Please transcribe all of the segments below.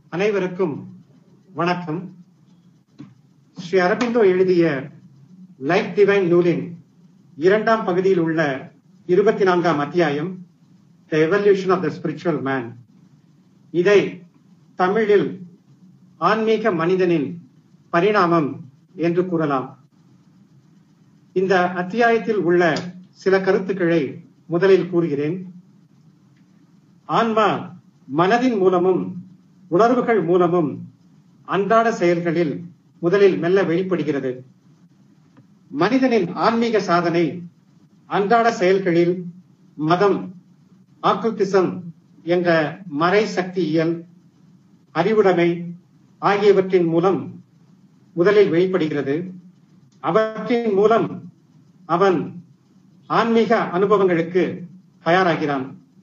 அனைவருக்கும் வணக்கம் ஸ்ரீ அரபிந்தோ எழுதிய லைஃப் டிவைன் நூலின் இரண்டாம் பகுதியில் உள்ள இருபத்தி நான்காம் அத்தியாயம் the evolution of the spiritual man இதை தமிழில் ஆன்மீக மனிதனின் பரிணாமம் என்று கூறலாம் இந்த அத்தியாயத்தில் உள்ள சில கருத்துக்களை முதலில் கூறுகிறேன் ஆன்மா மனதின் மூலமும் உணர்வுகள் மூலமும் அன்றாட செயல்களில் முதலில் மெல்ல வெளிப்படுகிறது மனிதனின் ஆன்மீக சாதனை அன்றாட செயல்களில் மதம் ஆக்குத்திசம் என்ற மறை சக்தியியல் அறிவுடைமை ஆகியவற்றின் மூலம் முதலில் வெளிப்படுகிறது அவற்றின் மூலம் அவன் ஆன்மீக அனுபவங்களுக்கு தயாராகிறான்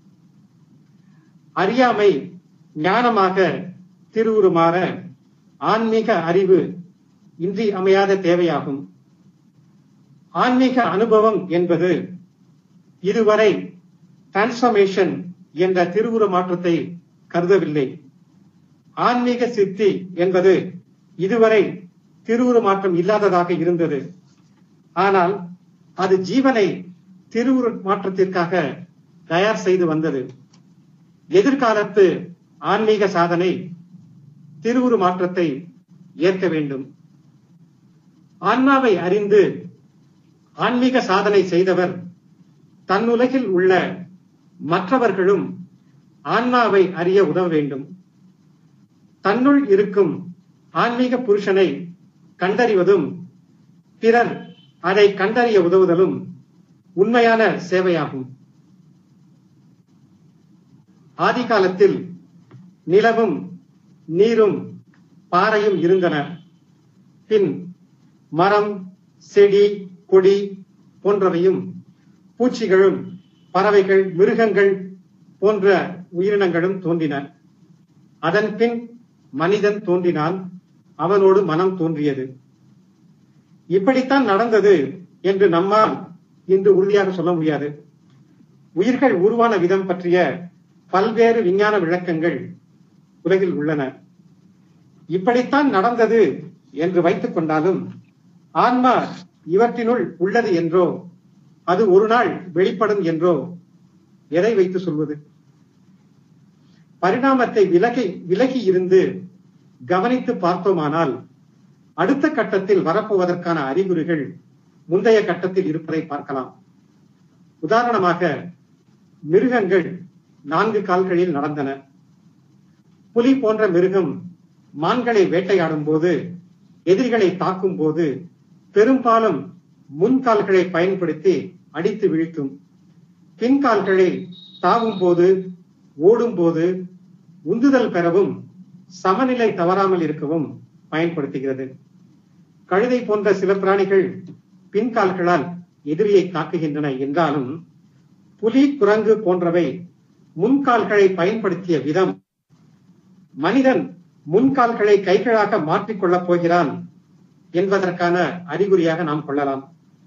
அறியாமை ஞானமாக திருவுருமாற ஆன்மீக அறிவு இன்றி அமையாத தேவையாகும் ஆன்மீக அனுபவம் என்பது இதுவரை டிரான்ஸ்பர்மேஷன் என்ற திருவுரு மாற்றத்தை கருதவில்லை ஆன்மீக சித்தி என்பது இதுவரை திருவுரு மாற்றம் இல்லாததாக இருந்தது ஆனால் அது ஜீவனை திருவுரு மாற்றத்திற்காக தயார் செய்து வந்தது எதிர்காலத்து ஆன்மீக சாதனை திருவுரு மாற்றத்தை ஏற்க வேண்டும் ஆன்மாவை அறிந்து ஆன்மீக சாதனை செய்தவர் தன்னுலகில் உள்ள மற்றவர்களும் ஆன்மாவை அறிய உதவ வேண்டும் தன்னுள் இருக்கும் ஆன்மீக புருஷனை கண்டறிவதும் பிறர் அதை கண்டறிய உதவுதலும் உண்மையான சேவையாகும் ஆதி காலத்தில் நிலவும் நீரும் பாறையும் இருந்தன பின் மரம் செடி கொடி போன்றவையும் பூச்சிகளும் பறவைகள் மிருகங்கள் போன்ற உயிரினங்களும் தோன்றின அதன் பின் மனிதன் தோன்றினான் அவனோடு மனம் தோன்றியது இப்படித்தான் நடந்தது என்று நம்மால் இன்று உறுதியாக சொல்ல முடியாது உயிர்கள் உருவான விதம் பற்றிய பல்வேறு விஞ்ஞான விளக்கங்கள் உலகில் உள்ளன இப்படித்தான் நடந்தது என்று வைத்துக் கொண்டாலும் ஆன்மா இவற்றினுள் உள்ளது என்றோ அது ஒரு நாள் வெளிப்படும் என்றோ எதை வைத்து சொல்வது பரிணாமத்தை விலகி விலகி இருந்து கவனித்து பார்த்தோமானால் அடுத்த கட்டத்தில் வரப்போவதற்கான அறிகுறிகள் முந்தைய கட்டத்தில் இருப்பதை பார்க்கலாம் உதாரணமாக மிருகங்கள் நான்கு கால்களில் நடந்தன புலி போன்ற மிருகம் மான்களை வேட்டையாடும் போது எதிரிகளை தாக்கும் போது பெரும்பாலும் முன்கால்களை பயன்படுத்தி அடித்து வீழ்த்தும் பின்கால்களை தாவும் போது ஓடும் போது உந்துதல் பெறவும் சமநிலை தவறாமல் இருக்கவும் பயன்படுத்துகிறது கழுதை போன்ற சில பிராணிகள் பின்கால்களால் எதிரியை தாக்குகின்றன என்றாலும் புலி குரங்கு போன்றவை முன்கால்களை பயன்படுத்திய விதம் மனிதன் முன்கால்களை கைகளாக மாற்றிக்கொள்ளப் போகிறான் என்பதற்கான அறிகுறியாக நாம் கொள்ளலாம்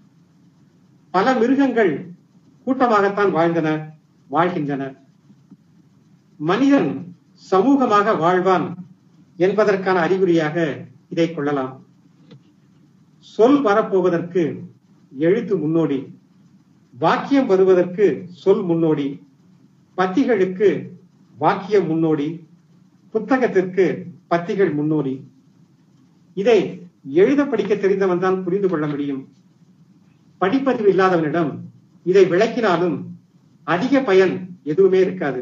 பல மிருகங்கள் கூட்டமாகத்தான் வாழ்ந்தன வாழ்கின்றன மனிதன் சமூகமாக வாழ்வான் என்பதற்கான அறிகுறியாக இதை கொள்ளலாம் சொல் வரப்போவதற்கு எழுத்து முன்னோடி வாக்கியம் வருவதற்கு சொல் முன்னோடி பத்திகளுக்கு வாக்கியம் முன்னோடி புத்தகத்திற்கு பத்திகள் முன்னோடி இதை எழுத படிக்க தெரிந்தவன் தான் புரிந்து கொள்ள முடியும் படிப்பறிவு இல்லாதவனிடம் இதை விளக்கினாலும் அதிக பயன் எதுவுமே இருக்காது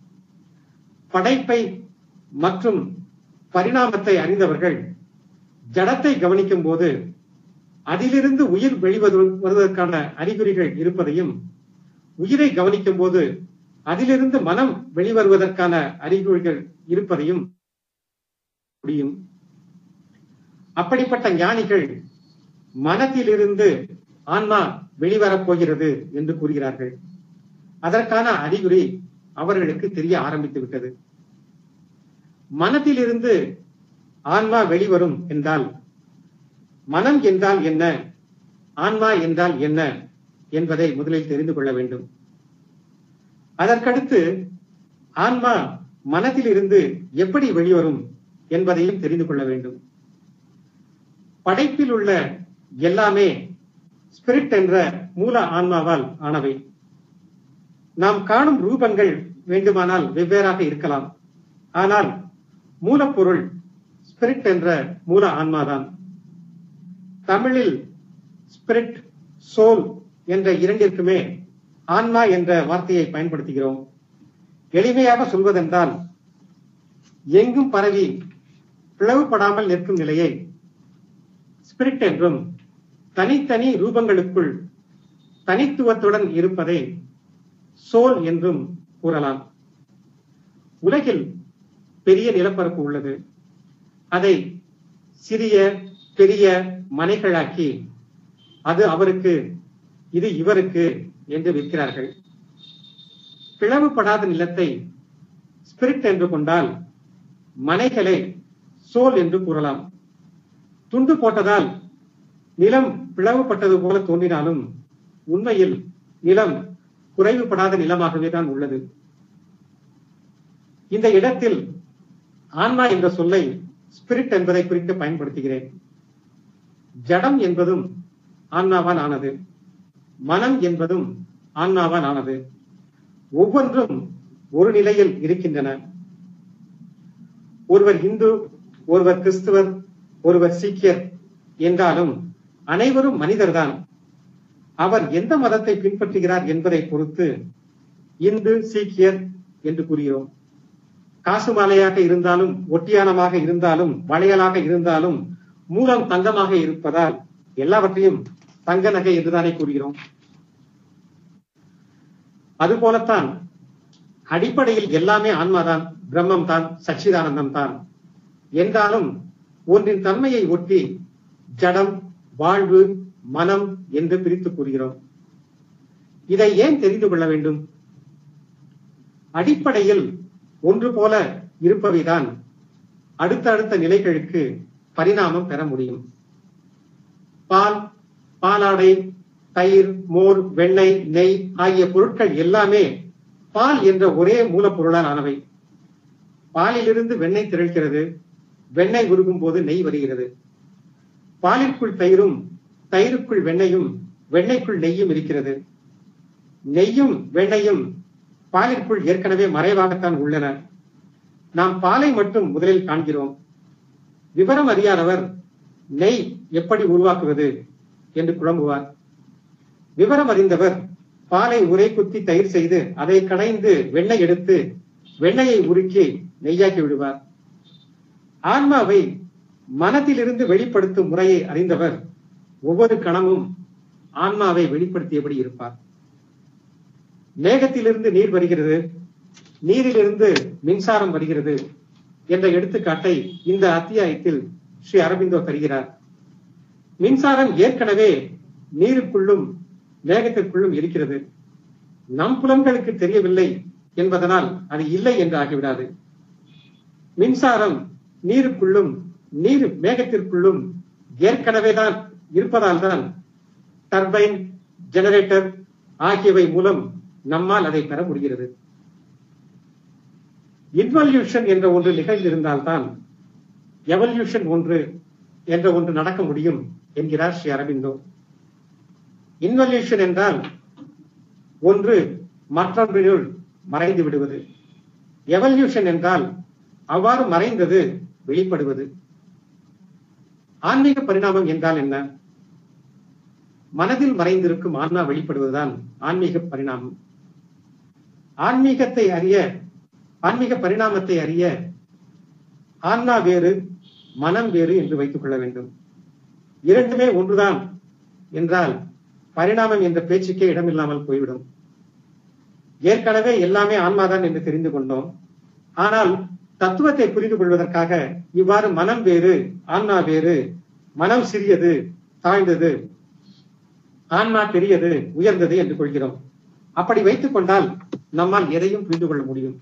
படைப்பை மற்றும் பரிணாமத்தை அறிந்தவர்கள் ஜடத்தை கவனிக்கும் போது அதிலிருந்து உயிர் வெளிவது வருவதற்கான அறிகுறிகள் இருப்பதையும் உயிரை கவனிக்கும் போது அதிலிருந்து மனம் வெளிவருவதற்கான அறிகுறிகள் இருப்பதையும் முடியும் அப்படிப்பட்ட ஞானிகள் மனத்திலிருந்து ஆன்மா வெளிவரப் போகிறது என்று கூறுகிறார்கள் அதற்கான அறிகுறி அவர்களுக்கு தெரிய ஆரம்பித்து விட்டது மனத்திலிருந்து ஆன்மா வெளிவரும் என்றால் மனம் என்றால் என்ன ஆன்மா என்றால் என்ன என்பதை முதலில் தெரிந்து கொள்ள வேண்டும் அதற்கடுத்து ஆன்மா மனதில் இருந்து எப்படி வெளிவரும் என்பதையும் தெரிந்து கொள்ள வேண்டும் படைப்பில் உள்ள எல்லாமே ஸ்பிரிட் என்ற மூல ஆன்மாவால் ஆனவை நாம் காணும் ரூபங்கள் வேண்டுமானால் வெவ்வேறாக இருக்கலாம் ஆனால் மூலப்பொருள் ஸ்பிரிட் என்ற மூல ஆன்மாதான் தமிழில் ஸ்பிரிட் சோல் என்ற இரண்டிற்குமே ஆன்மா என்ற வார்த்தையை பயன்படுத்துகிறோம் எளிமையாக சொல்வதென்றால் எங்கும் பரவி பிளவுபடாமல் நிற்கும் நிலையை ஸ்பிரிட் என்றும் தனித்தனி ரூபங்களுக்குள் தனித்துவத்துடன் இருப்பதை சோல் என்றும் கூறலாம் உலகில் பெரிய நிலப்பரப்பு உள்ளது அதை சிறிய பெரிய மனைகளாக்கி அது அவருக்கு இது இவருக்கு என்று விற்கிறார்கள் பிளவுபடாத நிலத்தை ஸ்பிரிட் என்று கொண்டால் மனைகளை சோல் என்று கூறலாம் துண்டு போட்டதால் நிலம் பிளவுபட்டது போல தோன்றினாலும் உண்மையில் நிலம் குறைவுபடாத நிலமாகவே தான் உள்ளது இந்த இடத்தில் ஆன்மா என்ற சொல்லை ஸ்பிரிட் என்பதை குறித்து பயன்படுத்துகிறேன் ஜடம் என்பதும் ஆன்மாவால் ஆனது மனம் என்பதும் ஆன்மாவால் ஆனது ஒவ்வொன்றும் ஒரு நிலையில் இருக்கின்றன ஒருவர் இந்து ஒருவர் கிறிஸ்துவர் ஒருவர் சீக்கியர் என்றாலும் அனைவரும் மனிதர்தான் அவர் எந்த மதத்தை பின்பற்றுகிறார் என்பதை பொறுத்து இந்து சீக்கியர் என்று கூறுகிறோம் காசு மாலையாக இருந்தாலும் ஒட்டியானமாக இருந்தாலும் வளையலாக இருந்தாலும் மூலம் தங்கமாக இருப்பதால் எல்லாவற்றையும் தங்க நகை என்றுதானே கூறுகிறோம் அதுபோலத்தான் அடிப்படையில் எல்லாமே ஆன்மாதான் பிரம்மம் தான் சச்சிதானந்தம் தான் என்றாலும் ஒன்றின் தன்மையை ஒட்டி ஜடம் வாழ்வு மனம் என்று பிரித்து கூறுகிறோம் இதை ஏன் தெரிந்து கொள்ள வேண்டும் அடிப்படையில் ஒன்று போல இருப்பவைதான் அடுத்தடுத்த நிலைகளுக்கு பரிணாமம் பெற முடியும் பால் பாலாடை தயிர் மோர் வெண்ணெய் நெய் ஆகிய பொருட்கள் எல்லாமே பால் என்ற ஒரே மூலப்பொருளால் ஆனவை பாலிலிருந்து வெண்ணெய் திரள்கிறது வெண்ணெய் உருகும் போது நெய் வருகிறது பாலிற்குள் தயிரும் தயிருக்குள் வெண்ணையும் வெண்ணெய்க்குள் நெய்யும் இருக்கிறது நெய்யும் வெண்ணையும் பாலிற்குள் ஏற்கனவே மறைவாகத்தான் உள்ளன நாம் பாலை மட்டும் முதலில் காண்கிறோம் விவரம் அறியாதவர் நெய் எப்படி உருவாக்குவது என்று குழம்புவார் விவரம் அறிந்தவர் பாலை உரை குத்தி தயிர் செய்து அதை கடைந்து வெண்ணெய் எடுத்து வெண்ணெயை உருக்கி நெய்யாக்கி விடுவார் ஆன்மாவை மனத்திலிருந்து வெளிப்படுத்தும் முறையை அறிந்தவர் ஒவ்வொரு கணமும் ஆன்மாவை வெளிப்படுத்தியபடி இருப்பார் மேகத்திலிருந்து நீர் வருகிறது நீரிலிருந்து மின்சாரம் வருகிறது என்ற எடுத்துக்காட்டை இந்த அத்தியாயத்தில் ஸ்ரீ அரபிந்தோ தருகிறார் மின்சாரம் ஏற்கனவே நீருக்குள்ளும் மேகத்திற்குள்ளும் இருக்கிறது நம் புலன்களுக்கு தெரியவில்லை என்பதனால் அது இல்லை என்று ஆகிவிடாது மின்சாரம் நீருக்குள்ளும் நீர் மேகத்திற்குள்ளும் ஏற்கனவே தான் இருப்பதால் தான் டர்பைன் ஜெனரேட்டர் ஆகியவை மூலம் நம்மால் அதை பெற முடிகிறது இன்வல்யூஷன் என்ற ஒன்று நிகழ்ந்திருந்தால்தான் எவல்யூஷன் ஒன்று என்ற ஒன்று நடக்க முடியும் என்கிறார் ஸ்ரீ அரவிந்தோ இன்வல்யூஷன் என்றால் ஒன்று மற்றொன்றினுள் மறைந்து விடுவது எவல்யூஷன் என்றால் அவ்வாறு மறைந்தது வெளிப்படுவது ஆன்மீக பரிணாமம் என்றால் என்ன மனதில் மறைந்திருக்கும் ஆன்மா வெளிப்படுவதுதான் ஆன்மீக பரிணாமம் ஆன்மீகத்தை அறிய ஆன்மீக பரிணாமத்தை அறிய ஆன்மா வேறு மனம் வேறு என்று வைத்துக் கொள்ள வேண்டும் இரண்டுமே ஒன்றுதான் என்றால் பரிணாமம் என்ற பேச்சுக்கே இடமில்லாமல் போய்விடும் ஏற்கனவே எல்லாமே ஆன்மாதான் என்று தெரிந்து கொண்டோம் ஆனால் தத்துவத்தை புரிந்து கொள்வதற்காக இவ்வாறு மனம் வேறு ஆன்மா வேறு மனம் சிறியது தாழ்ந்தது ஆன்மா பெரியது உயர்ந்தது என்று கொள்கிறோம் அப்படி வைத்துக் கொண்டால் நம்மால் எதையும் புரிந்து கொள்ள முடியும்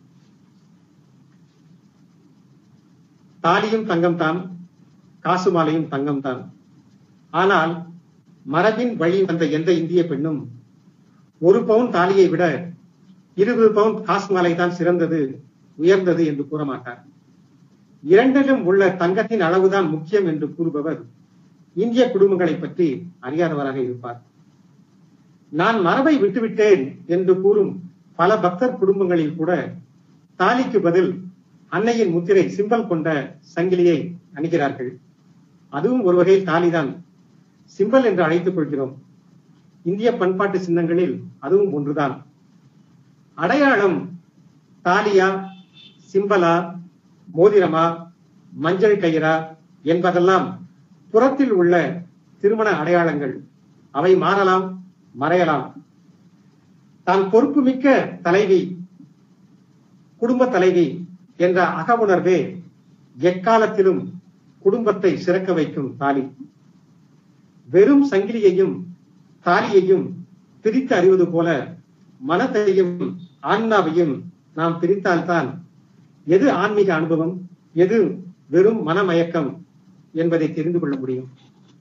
தாலியும் தங்கம் தான் காசு மாலையும் தங்கம் தான் ஆனால் மரபின் வழி வந்த எந்த இந்திய பெண்ணும் ஒரு பவுன் தாலியை விட இருபது பவுன் காசு மாலை தான் சிறந்தது உயர்ந்தது என்று கூற மாட்டார் இரண்டிலும் உள்ள தங்கத்தின் அளவுதான் முக்கியம் என்று கூறுபவர் இந்திய குடும்பங்களை பற்றி அறியாதவராக இருப்பார் நான் மரபை விட்டுவிட்டேன் என்று கூறும் பல பக்தர் குடும்பங்களில் கூட தாலிக்கு பதில் அன்னையின் முத்திரை சிம்பல் கொண்ட சங்கிலியை அணிகிறார்கள் அதுவும் ஒரு வகையில் தாலிதான் சிம்பல் என்று அழைத்துக் கொள்கிறோம் இந்திய பண்பாட்டு சின்னங்களில் அதுவும் ஒன்றுதான் அடையாளம் தாலியா சிம்பலா மோதிரமா மஞ்சள் கயிறா என்பதெல்லாம் புறத்தில் உள்ள திருமண அடையாளங்கள் அவை மாறலாம் மறையலாம் தான் பொறுப்புமிக்க தலைவி குடும்ப தலைவி என்ற அகவுணர்வே எக்காலத்திலும் குடும்பத்தை சிறக்க வைக்கும் தாலி வெறும் சங்கிலியையும் தாலியையும் பிரித்து அறிவது போல மனத்தையும் ஆன்மாவையும் நாம் பிரித்தால்தான் எது ஆன்மீக அனுபவம் எது வெறும் மனமயக்கம் என்பதை தெரிந்து கொள்ள முடியும்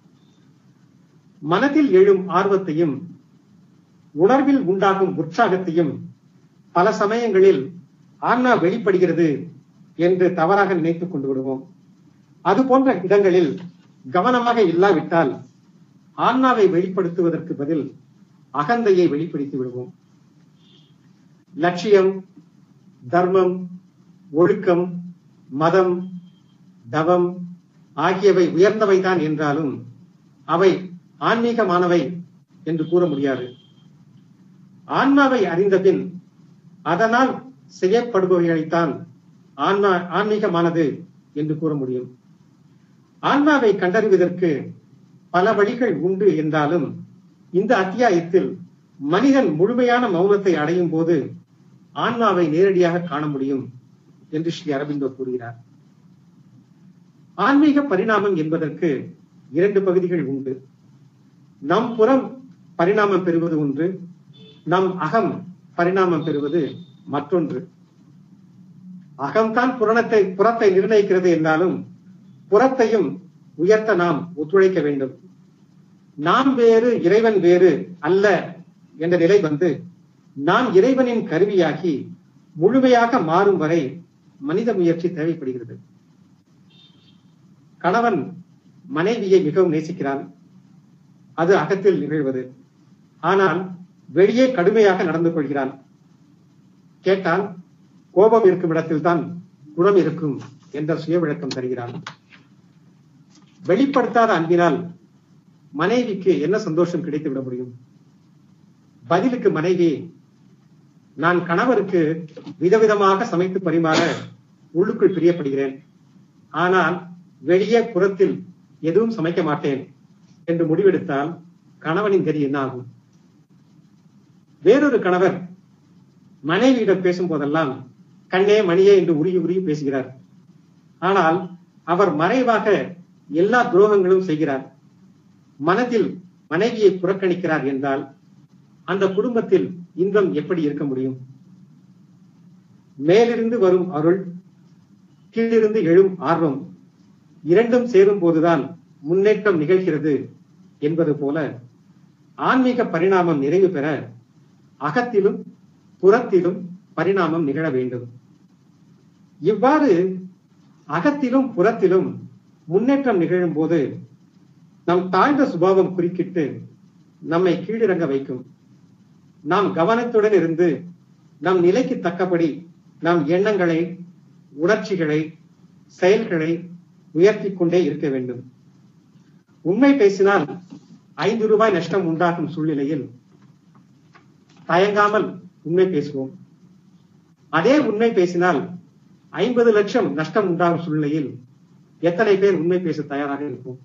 மனதில் எழும் ஆர்வத்தையும் உணர்வில் உண்டாகும் உற்சாகத்தையும் பல சமயங்களில் ஆன்மா வெளிப்படுகிறது என்று தவறாக நினைத்துக் கொண்டு விடுவோம் அது போன்ற இடங்களில் கவனமாக இல்லாவிட்டால் ஆன்மாவை வெளிப்படுத்துவதற்கு பதில் அகந்தையை வெளிப்படுத்தி விடுவோம் லட்சியம் தர்மம் ஒழுக்கம் மதம் தவம் ஆகியவை உயர்ந்தவைதான் என்றாலும் அவை ஆன்மீகமானவை என்று கூற முடியாது ஆன்மாவை அறிந்தபின் அதனால் செய்யப்படுபவைகளைத்தான் ஆன்மா ஆன்மீகமானது என்று கூற முடியும் ஆன்மாவை கண்டறிவதற்கு பல வழிகள் உண்டு என்றாலும் இந்த அத்தியாயத்தில் மனிதன் முழுமையான மௌனத்தை அடையும் போது ஆன்மாவை நேரடியாக காண முடியும் என்று ஸ்ரீ அரவிந்தோ கூறுகிறார் ஆன்மீக பரிணாமம் என்பதற்கு இரண்டு பகுதிகள் உண்டு நம் புறம் பரிணாமம் பெறுவது ஒன்று நம் அகம் பரிணாமம் பெறுவது மற்றொன்று அகம்தான் புறணத்தை புறத்தை நிர்ணயிக்கிறது என்றாலும் புறத்தையும் உயர்த்த நாம் ஒத்துழைக்க வேண்டும் நாம் வேறு இறைவன் வேறு அல்ல என்ற நிலை வந்து நாம் இறைவனின் கருவியாகி முழுமையாக மாறும் வரை மனித முயற்சி தேவைப்படுகிறது கணவன் மனைவியை மிகவும் நேசிக்கிறான் அது அகத்தில் நிகழ்வது ஆனால் வெளியே கடுமையாக நடந்து கொள்கிறான் கேட்டால் கோபம் இருக்கும் இடத்தில்தான் குணம் இருக்கும் என்ற சுய விளக்கம் தருகிறான் வெளிப்படுத்தாத அன்பினால் மனைவிக்கு என்ன சந்தோஷம் கிடைத்து விட முடியும் பதிலுக்கு மனைவி நான் கணவருக்கு விதவிதமாக சமைத்து பரிமாற உள்ளுக்குள் பிரியப்படுகிறேன் ஆனால் வெளியே புறத்தில் எதுவும் சமைக்க மாட்டேன் என்று முடிவெடுத்தால் கணவனின் கதி என்ன ஆகும் வேறொரு கணவர் மனைவியிடம் பேசும் போதெல்லாம் கண்ணே மணியே என்று உருகி உருகி பேசுகிறார் ஆனால் அவர் மறைவாக எல்லா துரோகங்களும் செய்கிறார் மனதில் மனைவியை புறக்கணிக்கிறார் என்றால் அந்த குடும்பத்தில் இன்பம் எப்படி இருக்க முடியும் மேலிருந்து வரும் அருள் கீழிருந்து எழும் ஆர்வம் இரண்டும் சேரும் போதுதான் முன்னேற்றம் நிகழ்கிறது என்பது போல ஆன்மீக பரிணாமம் நிறைவு பெற அகத்திலும் புறத்திலும் பரிணாமம் நிகழ வேண்டும் இவ்வாறு அகத்திலும் புறத்திலும் முன்னேற்றம் நிகழும் போது நம் தாழ்ந்த சுபாவம் குறுக்கிட்டு நம்மை கீழிறங்க வைக்கும் நாம் கவனத்துடன் இருந்து நம் நிலைக்கு தக்கபடி நம் எண்ணங்களை உணர்ச்சிகளை செயல்களை உயர்த்தி கொண்டே இருக்க வேண்டும் உண்மை பேசினால் ஐந்து ரூபாய் நஷ்டம் உண்டாகும் சூழ்நிலையில் தயங்காமல் உண்மை பேசுவோம் அதே உண்மை பேசினால் ஐம்பது லட்சம் நஷ்டம் உண்டாகும் சூழ்நிலையில் எத்தனை பேர் உண்மை பேச தயாராக இருக்கும்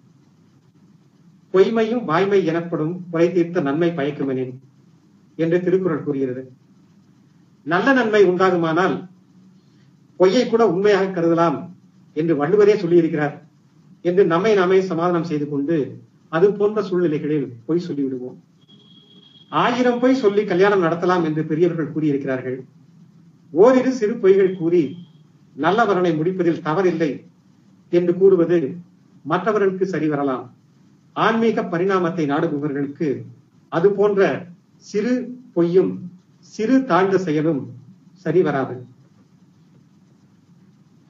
பொய்மையும் வாய்மை எனப்படும் குறை தீர்த்த நன்மை பயக்குமெனேன் என்று திருக்குறள் கூறுகிறது நல்ல நன்மை உண்டாகுமானால் பொய்யை கூட உண்மையாக கருதலாம் என்று வள்ளுவரே சொல்லியிருக்கிறார் என்று நம்மை நாமே சமாதானம் செய்து கொண்டு அது போன்ற சூழ்நிலைகளில் பொய் சொல்லிவிடுவோம் ஆயிரம் பொய் சொல்லி கல்யாணம் நடத்தலாம் என்று பெரியவர்கள் கூறியிருக்கிறார்கள் ஓரிரு சிறு பொய்கள் கூறி நல்ல வரனை முடிப்பதில் தவறில்லை என்று கூறுவது மற்றவர்களுக்கு சரி வரலாம் ஆன்மீக பரிணாமத்தை நாடுபவர்களுக்கு அது போன்ற சிறு பொய்யும் சிறு தாழ்ந்த செயலும் சரி வராது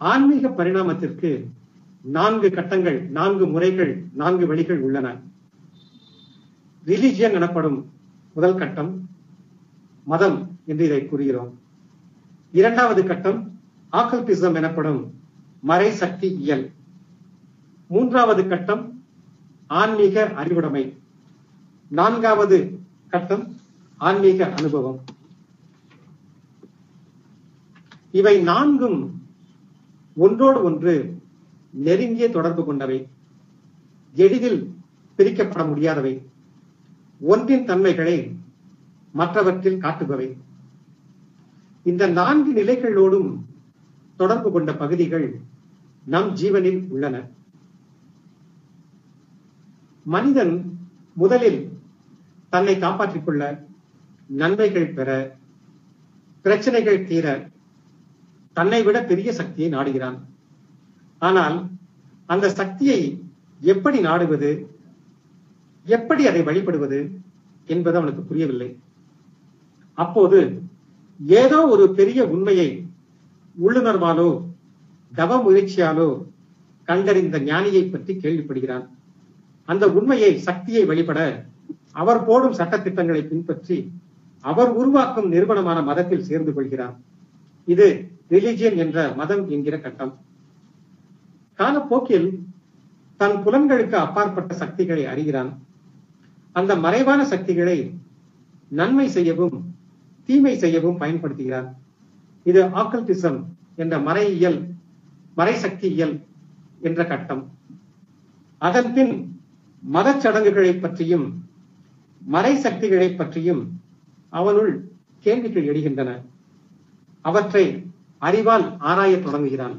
ஆன்மீக பரிணாமத்திற்கு நான்கு கட்டங்கள் நான்கு முறைகள் நான்கு வழிகள் உள்ளன ரிலிஜியன் எனப்படும் முதல் கட்டம் மதம் என்று இதை கூறுகிறோம் இரண்டாவது கட்டம் ஆக்கல்பிசம் எனப்படும் மறை சக்தி இயல் மூன்றாவது கட்டம் ஆன்மீக அறிவுடைமை நான்காவது கட்டம் ஆன்மீக அனுபவம் இவை நான்கும் ஒன்றோடு ஒன்று நெருங்கிய தொடர்பு கொண்டவை எளிதில் பிரிக்கப்பட முடியாதவை ஒன்றின் தன்மைகளை மற்றவற்றில் காட்டுபவை இந்த நான்கு நிலைகளோடும் தொடர்பு கொண்ட பகுதிகள் நம் ஜீவனில் உள்ளன மனிதன் முதலில் தன்னை காப்பாற்றிக் கொள்ள நன்மைகள் பெற பிரச்சனைகள் தீர தன்னை விட பெரிய சக்தியை நாடுகிறான் ஆனால் அந்த சக்தியை எப்படி நாடுவது எப்படி அதை வழிபடுவது என்பது அவனுக்கு புரியவில்லை அப்போது ஏதோ ஒரு பெரிய உண்மையை உள்ளுணர்வாலோ தவ முயற்சியாலோ கண்டறிந்த ஞானியை பற்றி கேள்விப்படுகிறான் அந்த உண்மையை சக்தியை வழிபட அவர் போடும் சட்டத்திட்டங்களை பின்பற்றி அவர் உருவாக்கும் நிறுவனமான மதத்தில் சேர்ந்து கொள்கிறார் இது ரிலிஜியன் என்ற மதம் என்கிற கட்டம் காலப்போக்கில் தன் புலன்களுக்கு அப்பாற்பட்ட சக்திகளை அறிகிறான் அந்த மறைவான சக்திகளை நன்மை செய்யவும் தீமை செய்யவும் பயன்படுத்துகிறான் இது ஆக்கல்டிசம் என்ற மறையியல் மறைசக்தி இயல் என்ற கட்டம் அதன் பின் மதச் சடங்குகளை பற்றியும் மறை சக்திகளை பற்றியும் அவனுள் கேள்விகள் எழுகின்றன அவற்றை அறிவால் ஆராயத் தொடங்குகிறான்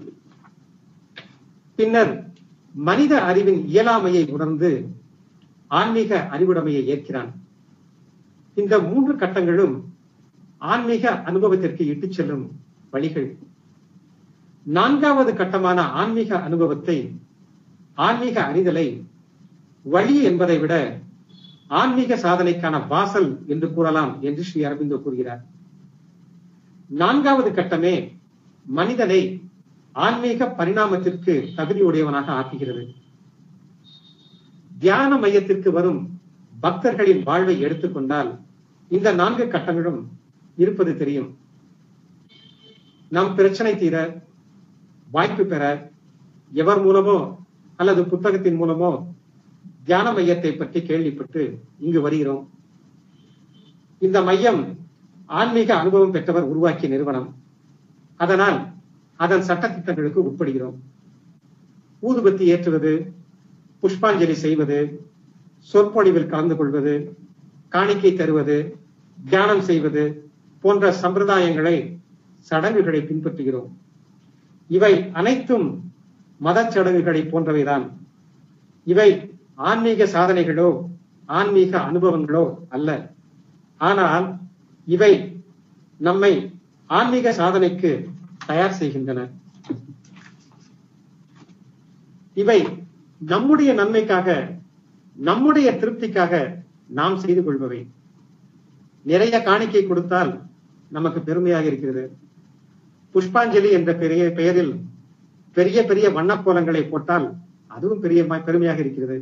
பின்னர் மனித அறிவின் இயலாமையை உணர்ந்து ஆன்மீக அறிவுடைமையை ஏற்கிறான் இந்த மூன்று கட்டங்களும் ஆன்மீக அனுபவத்திற்கு இட்டுச் செல்லும் வழிகள் நான்காவது கட்டமான ஆன்மீக அனுபவத்தை ஆன்மீக அறிதலை வழி என்பதை விட ஆன்மீக சாதனைக்கான வாசல் என்று கூறலாம் என்று ஸ்ரீ அரவிந்தோ கூறுகிறார் நான்காவது கட்டமே மனிதனை ஆன்மீக பரிணாமத்திற்கு தகுதியுடையவனாக ஆக்குகிறது தியான மையத்திற்கு வரும் பக்தர்களின் வாழ்வை எடுத்துக்கொண்டால் இந்த நான்கு கட்டங்களும் இருப்பது தெரியும் நம் பிரச்சனை தீர வாய்ப்பு பெற எவர் மூலமோ அல்லது புத்தகத்தின் மூலமோ தியான மையத்தை பற்றி கேள்விப்பட்டு இங்கு வருகிறோம் இந்த மையம் ஆன்மீக அனுபவம் பெற்றவர் உருவாக்கிய நிறுவனம் அதனால் அதன் சட்டத்திட்டங்களுக்கு உட்படுகிறோம் ஊதுபத்தி ஏற்றுவது புஷ்பாஞ்சலி செய்வது சொற்பொழிவில் கலந்து கொள்வது காணிக்கை தருவது தியானம் செய்வது போன்ற சம்பிரதாயங்களை சடங்குகளை பின்பற்றுகிறோம் இவை அனைத்தும் மத சடங்குகளை போன்றவைதான் இவை ஆன்மீக சாதனைகளோ ஆன்மீக அனுபவங்களோ அல்ல ஆனால் இவை நம்மை ஆன்மீக சாதனைக்கு தயார் செய்கின்றன இவை நம்முடைய நன்மைக்காக நம்முடைய திருப்திக்காக நாம் செய்து கொள்பவை நிறைய காணிக்கை கொடுத்தால் நமக்கு பெருமையாக இருக்கிறது புஷ்பாஞ்சலி என்ற பெரிய பெயரில் பெரிய பெரிய வண்ணக்கோலங்களை போட்டால் அதுவும் பெரிய ம- பெருமையாக இருக்கிறது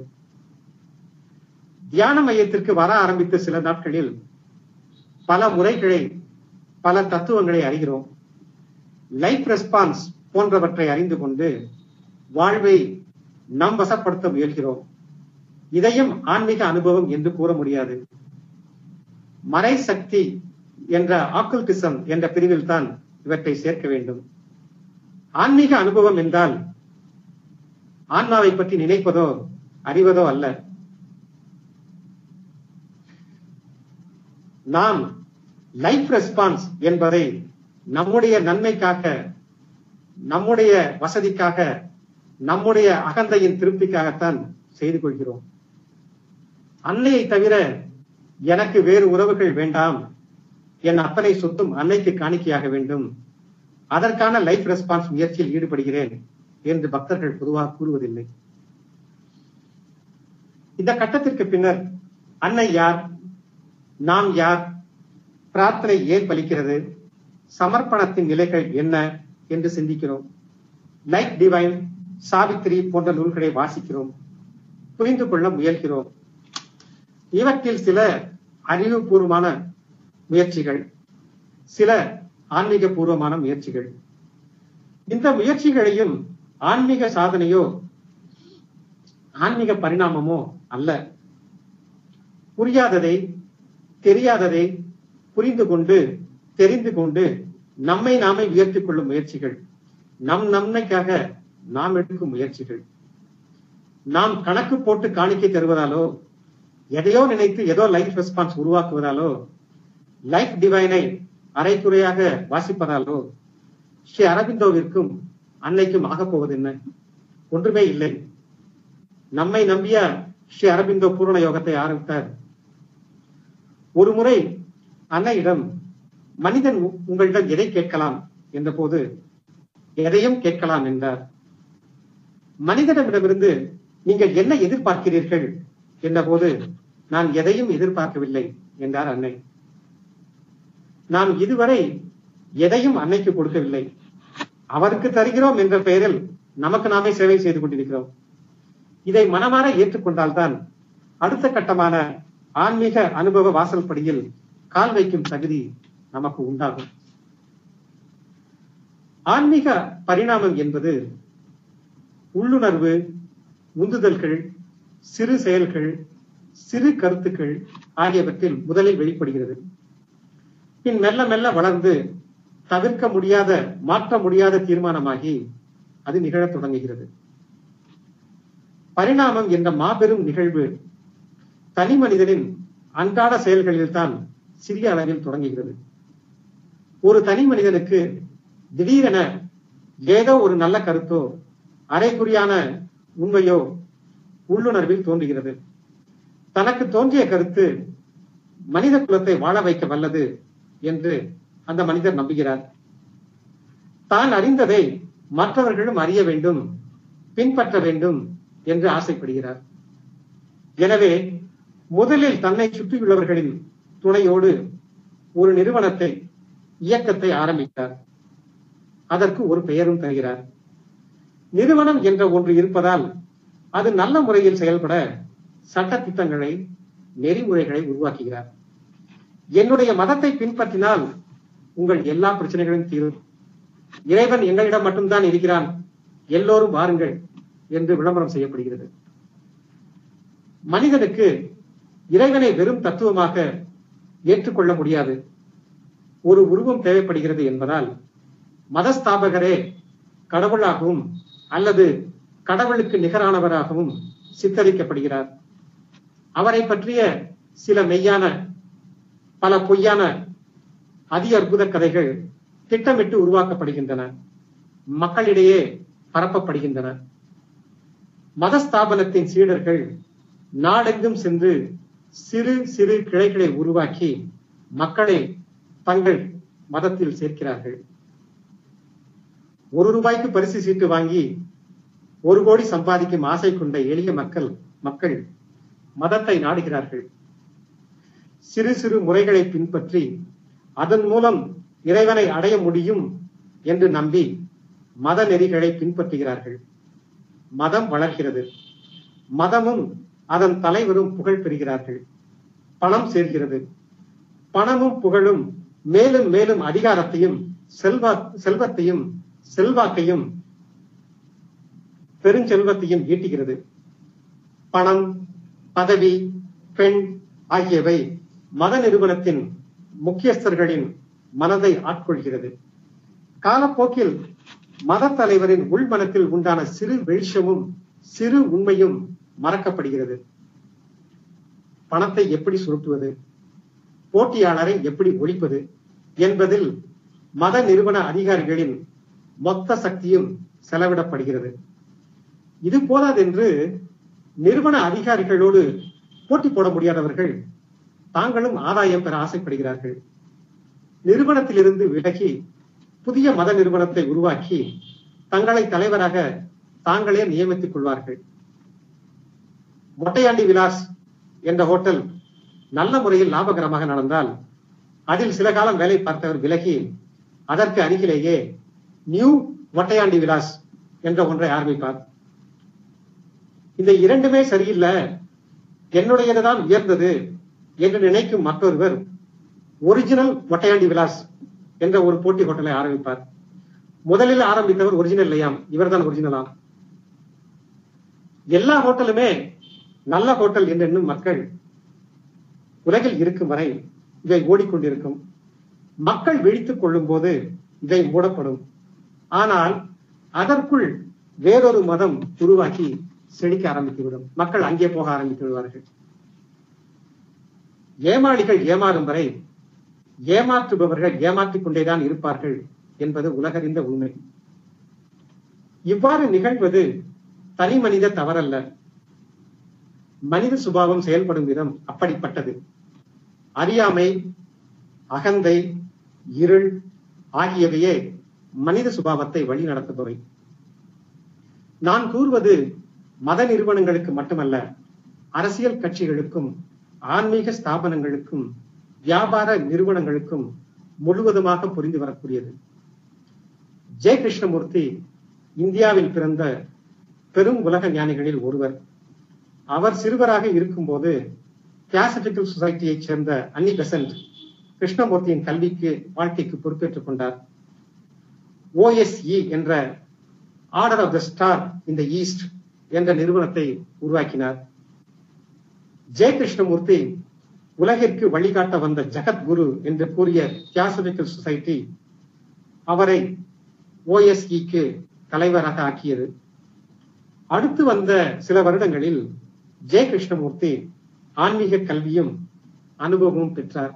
தியான மையத்திற்கு வர ஆரம்பித்த சில நாட்களில் பல முறைகளை பல தத்துவங்களை அறிகிறோம் லைஃப் ரெஸ்பான்ஸ் போன்றவற்றை அறிந்து கொண்டு வாழ்வை நம் வசப்படுத்த முயல்கிறோம் இதையும் ஆன்மீக அனுபவம் என்று கூற முடியாது மறை சக்தி என்ற ஆக்குல்டிசம் என்ற பிரிவில் தான் இவற்றை சேர்க்க வேண்டும் ஆன்மீக அனுபவம் என்றால் ஆன்மாவை பற்றி நினைப்பதோ அறிவதோ அல்ல நாம் லைஃப் ரெஸ்பான்ஸ் என்பதை நம்முடைய நன்மைக்காக நம்முடைய வசதிக்காக நம்முடைய அகந்தையின் திருப்திக்காகத்தான் செய்து கொள்கிறோம் அன்னையை தவிர எனக்கு வேறு உறவுகள் வேண்டாம் என் அத்தனை சொத்தும் அன்னைக்கு காணிக்கையாக வேண்டும் அதற்கான லைஃப் ரெஸ்பான்ஸ் முயற்சியில் ஈடுபடுகிறேன் என்று பக்தர்கள் பொதுவாக கூறுவதில்லை இந்த கட்டத்திற்கு பின்னர் அன்னை யார் நாம் யார் பிரார்த்தனை ஏன் பலிக்கிறது சமர்ப்பணத்தின் நிலைகள் என்ன என்று சிந்திக்கிறோம் லைக் டிவைன் சாவித்திரி போன்ற நூல்களை வாசிக்கிறோம் புரிந்து கொள்ள முயல்கிறோம் இவற்றில் சில அறிவுபூர்வமான முயற்சிகள் சில ஆன்மீக பூர்வமான முயற்சிகள் இந்த முயற்சிகளையும் ஆன்மீக சாதனையோ ஆன்மீக பரிணாமமோ அல்ல புரியாததை தெரியாததை புரிந்து கொண்டு தெரிந்து கொண்டு நம்மை நாமே உயர்த்திக் கொள்ளும் முயற்சிகள் நம் நன்மைக்காக நாம் எடுக்கும் முயற்சிகள் நாம் கணக்கு போட்டு காணிக்கை தருவதாலோ எதையோ நினைத்து ஏதோ லைஃப் ரெஸ்பான்ஸ் உருவாக்குவதாலோ லைஃப் டிவைனை அரைக்குறையாக வாசிப்பதாலோ ஸ்ரீ அரவிந்தோவிற்கும் அன்னைக்கும் ஆகப் போவது என்ன ஒன்றுமே இல்லை நம்மை நம்பிய ஸ்ரீ அரவிந்தோ பூரண யோகத்தை ஆரம்பித்தார் ஒரு முறை அன்னையிடம் மனிதன் உ- உங்களிடம் எதை கேட்கலாம் என்ற போது எதையும் கேட்கலாம் என்றார் மனிதனிடமிருந்து நீங்கள் என்ன எதிர்பார்க்கிறீர்கள் என்ற போது நான் எதையும் எதிர்பார்க்கவில்லை என்றார் அன்னை நாம் இதுவரை எதையும் அன்னைக்கு கொடுக்கவில்லை அவருக்கு தருகிறோம் என்ற பெயரில் நமக்கு நாமே சேவை செய்து கொண்டிருக்கிறோம் இதை மனமாற ஏற்றுக்கொண்டால்தான் அடுத்த கட்டமான ஆன்மீக அனுபவ வாசல் படியில் கால் வைக்கும் தகுதி நமக்கு உண்டாகும் ஆன்மீக பரிணாமம் என்பது உள்ளுணர்வு உந்துதல்கள் சிறு செயல்கள் சிறு கருத்துக்கள் ஆகியவற்றில் முதலில் வெளிப்படுகிறது பின் மெல்ல மெல்ல வளர்ந்து தவிர்க்க முடியாத மாற்ற முடியாத தீர்மானமாகி அது நிகழத் தொடங்குகிறது பரிணாமம் என்ற மாபெரும் நிகழ்வு தனி மனிதனின் அன்றாட செயல்களில்தான் சிறிய அளவில் தொடங்குகிறது ஒரு தனி மனிதனுக்கு திடீரென ஏதோ ஒரு நல்ல கருத்தோ அரைக்குறியான உண்மையோ உள்ளுணர்வில் தோன்றுகிறது தனக்கு தோன்றிய கருத்து மனித குலத்தை வாழ வைக்க வல்லது என்று அந்த மனிதர் நம்புகிறார் தான் அறிந்ததை மற்றவர்களும் அறிய வேண்டும் பின்பற்ற வேண்டும் என்று ஆசைப்படுகிறார் எனவே முதலில் தன்னை சுற்றியுள்ளவர்களின் துணையோடு ஒரு நிறுவனத்தை இயக்கத்தை ஆரம்பித்தார் அதற்கு ஒரு பெயரும் தருகிறார் நிறுவனம் என்ற ஒன்று இருப்பதால் அது நல்ல முறையில் செயல்பட சட்ட திட்டங்களை நெறிமுறைகளை உருவாக்குகிறார் என்னுடைய மதத்தை பின்பற்றினால் உங்கள் எல்லா பிரச்சனைகளும் தீரும் இறைவன் எங்களிடம் மட்டும்தான் இருக்கிறான் எல்லோரும் வாருங்கள் என்று விளம்பரம் செய்யப்படுகிறது மனிதனுக்கு இறைவனை வெறும் தத்துவமாக ஏற்றுக்கொள்ள முடியாது ஒரு உருவம் தேவைப்படுகிறது என்பதால் மதஸ்தாபகரே கடவுளாகவும் அல்லது கடவுளுக்கு நிகரானவராகவும் சித்தரிக்கப்படுகிறார் அவரை பற்றிய சில மெய்யான பல பொய்யான அதி அற்புத கதைகள் திட்டமிட்டு உருவாக்கப்படுகின்றன மக்களிடையே பரப்பப்படுகின்றன மதஸ்தாபனத்தின் சீடர்கள் நாடெங்கும் சென்று சிறு சிறு கிளைகளை உருவாக்கி மக்களை தங்கள் மதத்தில் சேர்க்கிறார்கள் ஒரு ரூபாய்க்கு பரிசு சீட்டு வாங்கி ஒரு கோடி சம்பாதிக்கும் ஆசை கொண்ட எளிய மக்கள் மக்கள் மதத்தை நாடுகிறார்கள் சிறு சிறு முறைகளை பின்பற்றி அதன் மூலம் இறைவனை அடைய முடியும் என்று நம்பி மத நெறிகளை பின்பற்றுகிறார்கள் மதம் வளர்கிறது மதமும் அதன் தலைவரும் புகழ் பெறுகிறார்கள் பணம் சேர்கிறது பணமும் புகழும் மேலும் மேலும் அதிகாரத்தையும் செல்வா செல்வத்தையும் செல்வாக்கையும் பெருஞ்செல்வத்தையும் ஈட்டுகிறது பணம் பதவி பெண் ஆகியவை மத நிறுவனத்தின் முக்கியஸ்தர்களின் மனதை ஆட்கொள்கிறது காலப்போக்கில் மத தலைவரின் உள்மனத்தில் உண்டான சிறு வெளிச்சமும் சிறு உண்மையும் மறக்கப்படுகிறது பணத்தை எப்படி சுருட்டுவது போட்டியாளரை எப்படி ஒழிப்பது என்பதில் மத நிறுவன அதிகாரிகளின் மொத்த சக்தியும் செலவிடப்படுகிறது இது போதாதென்று நிறுவன அதிகாரிகளோடு போட்டி போட முடியாதவர்கள் தாங்களும் ஆதாயம் பெற ஆசைப்படுகிறார்கள் நிறுவனத்திலிருந்து விலகி புதிய மத நிறுவனத்தை உருவாக்கி தங்களை தலைவராக தாங்களே நியமித்துக் கொள்வார்கள் மொட்டையாண்டி விலாஸ் என்ற ஹோட்டல் நல்ல முறையில் லாபகரமாக நடந்தால் அதில் சில காலம் வேலை பார்த்தவர் விலகி அதற்கு அருகிலேயே நியூ மொட்டையாண்டி விலாஸ் என்ற ஒன்றை ஆரம்பிப்பார் இந்த இரண்டுமே சரியில்லை என்னுடையதுதான் உயர்ந்தது என்று நினைக்கும் மற்றொருவர் ஒரிஜினல் மொட்டையாண்டி விலாஸ் என்ற ஒரு போட்டி ஹோட்டலை ஆரம்பிப்பார் முதலில் ஆரம்பித்தவர் ஒரிஜினல் இல்லையாம் இவர்தான் ஒரிஜினலாம் எல்லா ஹோட்டலுமே நல்ல ஹோட்டல் என்று எண்ணும் மக்கள் உலகில் இருக்கும் வரை இவை ஓடிக்கொண்டிருக்கும் மக்கள் விழித்துக் கொள்ளும் போது இவை மூடப்படும் ஆனால் அதற்குள் வேறொரு மதம் உருவாக்கி செழிக்க ஆரம்பித்துவிடும் மக்கள் அங்கே போக ஆரம்பித்து விடுவார்கள் ஏமாளிகள் ஏமாறும் வரை ஏமாற்றுபவர்கள் ஏமாற்றிக் கொண்டேதான் இருப்பார்கள் என்பது உலகறிந்த உண்மை இவ்வாறு நிகழ்வது தனி மனித தவறல்ல மனித சுபாவம் செயல்படும் விதம் அப்படிப்பட்டது அறியாமை அகந்தை இருள் ஆகியவையே மனித சுபாவத்தை வழி நடத்துபவை நான் கூறுவது மத நிறுவனங்களுக்கு மட்டுமல்ல அரசியல் கட்சிகளுக்கும் ஆன்மீக ஸ்தாபனங்களுக்கும் வியாபார நிறுவனங்களுக்கும் முழுவதுமாக புரிந்து வரக்கூடியது ஜெய கிருஷ்ணமூர்த்தி இந்தியாவில் பிறந்த பெரும் உலக ஞானிகளில் ஒருவர் அவர் சிறுவராக இருக்கும்போது தியாசபிக்கல் சொசைட்டியைச் சேர்ந்த அன்னி பெசன்ட் கிருஷ்ணமூர்த்தியின் கல்விக்கு வாழ்க்கைக்கு பொறுப்பேற்றுக் கொண்டார் ஓஎஸ்இ என்ற order of the star in the east என்ற நிறுவனத்தை உருவாக்கினார் ஜெய கிருஷ்ணமூர்த்தி உலகிற்கு வழிகாட்ட வந்த ஜகத்குரு என்று கூறிய தியாசபிக்கல் சொசைட்டி அவரை ஓஎஸ்இக்கு தலைவராக ஆக்கியது அடுத்து வந்த சில வருடங்களில் ஜெய கிருஷ்ணமூர்த்தி ஆன்மீக கல்வியும் அனுபவமும் பெற்றார்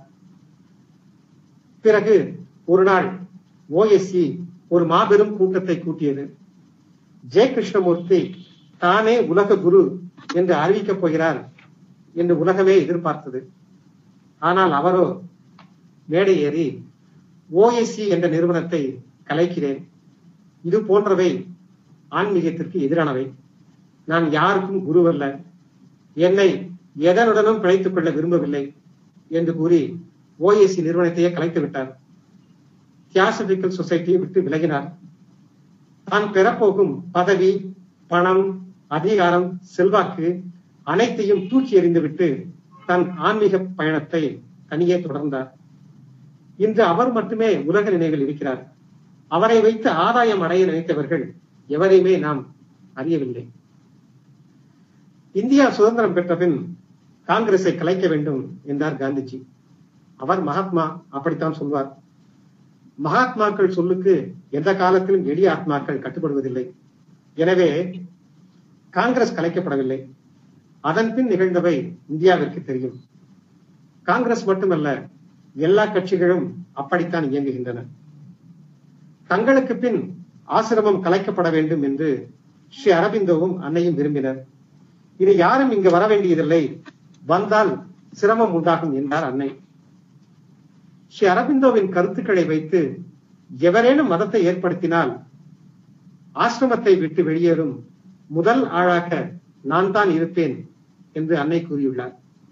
பிறகு ஒரு நாள் ஓஎஸ்சி ஒரு மாபெரும் கூட்டத்தை கூட்டியது ஜெய கிருஷ்ணமூர்த்தி தானே உலக குரு என்று அறிவிக்கப் போகிறார் என்று உலகமே எதிர்பார்த்தது ஆனால் அவரோ மேடை ஏறி ஓஎஸ்சி என்ற நிறுவனத்தை கலைக்கிறேன் இது போன்றவை ஆன்மீகத்திற்கு எதிரானவை நான் யாருக்கும் குருவல்ல என்னை எதனுடனும் பிழைத்துக் கொள்ள விரும்பவில்லை என்று கூறி ஓஎஸ்சி நிறுவனத்தையே கலைத்து விட்டார் தியாசபிக்கல் சொசைட்டியை விட்டு விலகினார் தான் பெறப்போகும் பதவி பணம் அதிகாரம் செல்வாக்கு அனைத்தையும் தூக்கி எறிந்துவிட்டு தன் ஆன்மீக பயணத்தை தனியே தொடர்ந்தார் இன்று அவர் மட்டுமே உலக நினைவில் இருக்கிறார் அவரை வைத்து ஆதாயம் அடைய நினைத்தவர்கள் எவரையுமே நாம் அறியவில்லை இந்தியா சுதந்திரம் பெற்ற பின் காங்கிரஸை கலைக்க வேண்டும் என்றார் காந்திஜி அவர் மகாத்மா அப்படித்தான் சொல்வார் மகாத்மாக்கள் சொல்லுக்கு எந்த காலத்திலும் எளிய ஆத்மாக்கள் கட்டுப்படுவதில்லை எனவே காங்கிரஸ் கலைக்கப்படவில்லை அதன் பின் நிகழ்ந்தவை இந்தியாவிற்கு தெரியும் காங்கிரஸ் மட்டுமல்ல எல்லா கட்சிகளும் அப்படித்தான் இயங்குகின்றன தங்களுக்கு பின் ஆசிரமம் கலைக்கப்பட வேண்டும் என்று ஸ்ரீ அரபிந்தோவும் அன்னையும் விரும்பினர் இது யாரும் இங்கு வர வேண்டியதில்லை வந்தால் சிரமம் உண்டாகும் என்றார் அன்னை ஸ்ரீ அரபிந்தோவின் கருத்துக்களை வைத்து எவரேனும் மதத்தை ஏற்படுத்தினால் ஆசிரமத்தை விட்டு வெளியேறும் முதல் ஆளாக நான் தான் இருப்பேன் என்று அன்னை கூறியுள்ளார்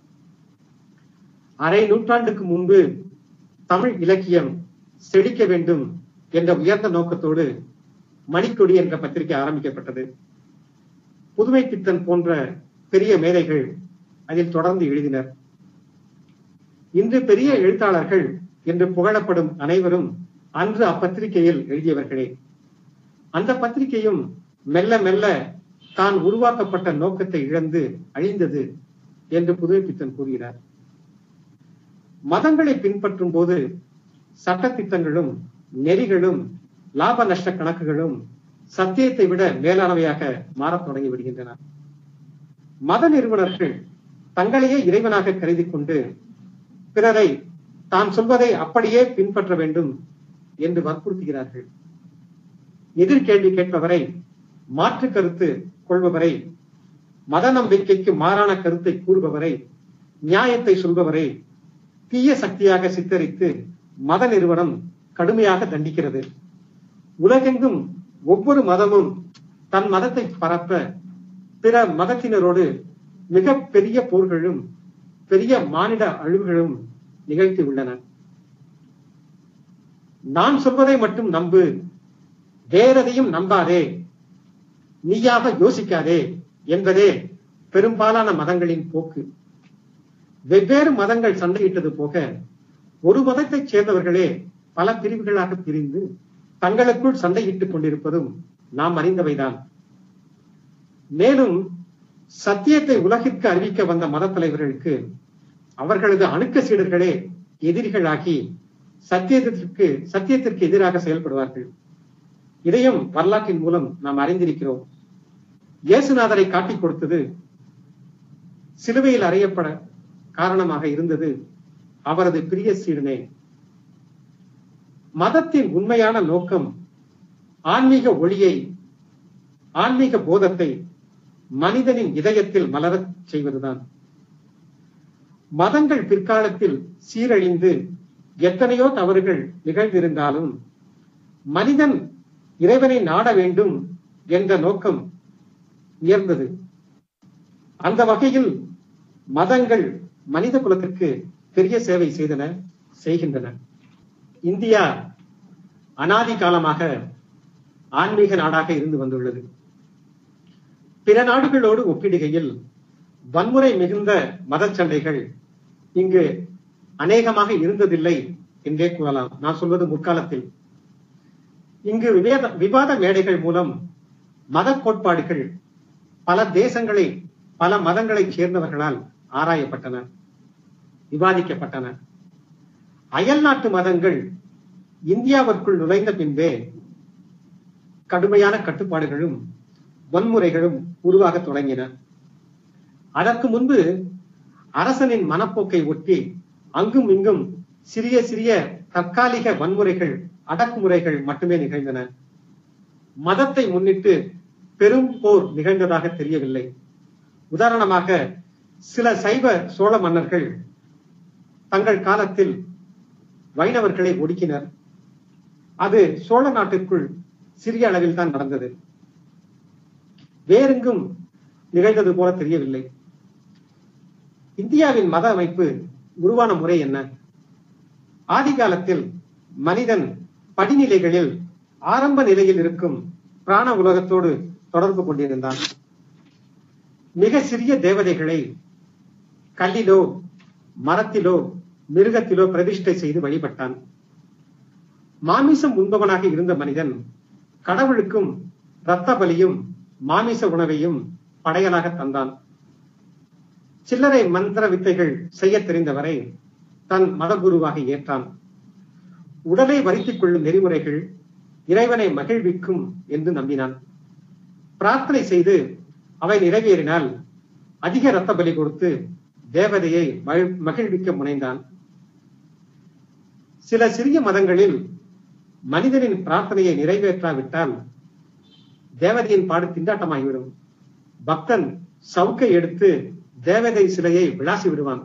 அரை நூற்றாண்டுக்கு முன்பு தமிழ் இலக்கியம் செழிக்க வேண்டும் என்ற உயர்ந்த நோக்கத்தோடு மணிக்கொடி என்ற பத்திரிகை ஆரம்பிக்கப்பட்டது புதுமை பித்தன் போன்ற பெரிய மேதைகள் அதில் தொடர்ந்து எழுதினர் இன்று பெரிய எழுத்தாளர்கள் என்று புகழப்படும் அனைவரும் அன்று அப்பத்திரிகையில் எழுதியவர்களே அந்த பத்திரிகையும் மெல்ல மெல்ல தான் உருவாக்கப்பட்ட நோக்கத்தை இழந்து அழிந்தது என்று புதுமை பித்தன் கூறுகிறார் மதங்களை பின்பற்றும் போது சட்டத்திட்டங்களும் நெறிகளும் லாப நஷ்ட கணக்குகளும் சத்தியத்தை விட மேலானவையாக மாறத் தொடங்கி விடுகின்றன மத நிறுவனர்கள் தங்களையே இறைவனாக கருதி கொண்டு பிறரை தான் சொல்வதை அப்படியே பின்பற்ற வேண்டும் என்று வற்புறுத்துகிறார்கள் எதிர்கேள்வி கேட்பவரை மாற்று கருத்து கொள்பவரை மத நம்பிக்கைக்கு மாறான கருத்தை கூறுபவரை நியாயத்தை சொல்பவரை தீய சக்தியாக சித்தரித்து மத நிறுவனம் கடுமையாக தண்டிக்கிறது உலகெங்கும் ஒவ்வொரு மதமும் தன் மதத்தை பரப்ப பிற மதத்தினரோடு மிக பெரிய போர்களும் பெரிய மானிட அழிவுகளும் நிகழ்த்தி உள்ளன நான் சொல்வதை மட்டும் நம்பு வேறெதையும் நம்பாதே நீயாக யோசிக்காதே என்பதே பெரும்பாலான மதங்களின் போக்கு வெவ்வேறு மதங்கள் சண்டையிட்டது போக ஒரு மதத்தைச் சேர்ந்தவர்களே பல பிரிவுகளாக பிரிந்து தங்களுக்குள் சண்டையிட்டுக் கொண்டிருப்பதும் நாம் அறிந்தவைதான் மேலும் சத்தியத்தை உலகிற்கு அறிவிக்க வந்த மத தலைவர்களுக்கு அவர்களது அணுக்க சீடர்களே எதிரிகளாகி சத்தியத்திற்கு சத்தியத்திற்கு எதிராக செயல்படுவார்கள் இதையும் வரலாற்றின் மூலம் நாம் அறிந்திருக்கிறோம் இயேசுநாதரை காட்டிக் கொடுத்தது சிலுவையில் அறையப்பட காரணமாக இருந்தது அவரது பிரிய சீடனே மதத்தின் உண்மையான நோக்கம் ஆன்மீக ஒளியை ஆன்மீக போதத்தை மனிதனின் இதயத்தில் மலரச் செய்வதுதான் மதங்கள் பிற்காலத்தில் சீரழிந்து எத்தனையோ தவறுகள் நிகழ்ந்திருந்தாலும் மனிதன் இறைவனை நாட வேண்டும் என்ற நோக்கம் உயர்ந்தது அந்த வகையில் மதங்கள் மனித குலத்திற்கு பெரிய சேவை செய்தன செய்கின்றன இந்தியா அனாதி காலமாக ஆன்மீக நாடாக இருந்து வந்துள்ளது பிற நாடுகளோடு ஒப்பிடுகையில் வன்முறை மிகுந்த மத சண்டைகள் இங்கு அநேகமாக இருந்ததில்லை என்றே கூறலாம் நான் சொல்வது முற்காலத்தில் இங்கு விவேத விவாத மேடைகள் மூலம் மத கோட்பாடுகள் பல தேசங்களை பல மதங்களைச் சேர்ந்தவர்களால் ஆராயப்பட்டன விவாதிக்கப்பட்டன அயல் நாட்டு மதங்கள் இந்தியாவிற்குள் நுழைந்த பின்பே கடுமையான கட்டுப்பாடுகளும் வன்முறைகளும் உருவாக தொடங்கின அதற்கு முன்பு அரசனின் மனப்போக்கை ஒட்டி அங்கும் இங்கும் சிறிய சிறிய தற்காலிக வன்முறைகள் அடக்குமுறைகள் மட்டுமே நிகழ்ந்தன மதத்தை முன்னிட்டு பெரும் போர் நிகழ்ந்ததாக தெரியவில்லை உதாரணமாக சில சைவ சோழ மன்னர்கள் தங்கள் காலத்தில் வைணவர்களை ஒடுக்கினர் அது சோழ நாட்டிற்குள் சிறிய அளவில் தான் நடந்தது வேறெங்கும் நிகழ்ந்தது போல தெரியவில்லை இந்தியாவின் மத அமைப்பு உருவான முறை என்ன ஆதி காலத்தில் மனிதன் படிநிலைகளில் ஆரம்ப நிலையில் இருக்கும் பிராண உலகத்தோடு தொடர்பு கொண்டிருந்தான் மிக சிறிய தேவதைகளை கல்லிலோ மரத்திலோ மிருகத்திலோ பிரதிஷ்டை செய்து வழிபட்டான் மாமிசம் உண்பவனாக இருந்த மனிதன் கடவுளுக்கும் இரத்த பலியும் மாமிச உணவையும் படையலாக தந்தான் சில்லறை மந்திர வித்தைகள் செய்ய தெரிந்தவரை தன் மதகுருவாக ஏற்றான் உடலை வருத்திக் கொள்ளும் நெறிமுறைகள் இறைவனை மகிழ்விக்கும் என்று நம்பினான் பிரார்த்தனை செய்து அவை நிறைவேறினால் அதிக இரத்த பலி கொடுத்து தேவதையை மகிழ்- மகிழ்விக்க முனைந்தான் சில சிறிய மதங்களில் மனிதனின் பிரார்த்தனையை நிறைவேற்றாவிட்டால் தேவதையின் பாடு திண்டாட்டமாகிவிடும் பக்தன் சவுக்கை எடுத்து தேவதை சிலையை விளாசி விடுவான்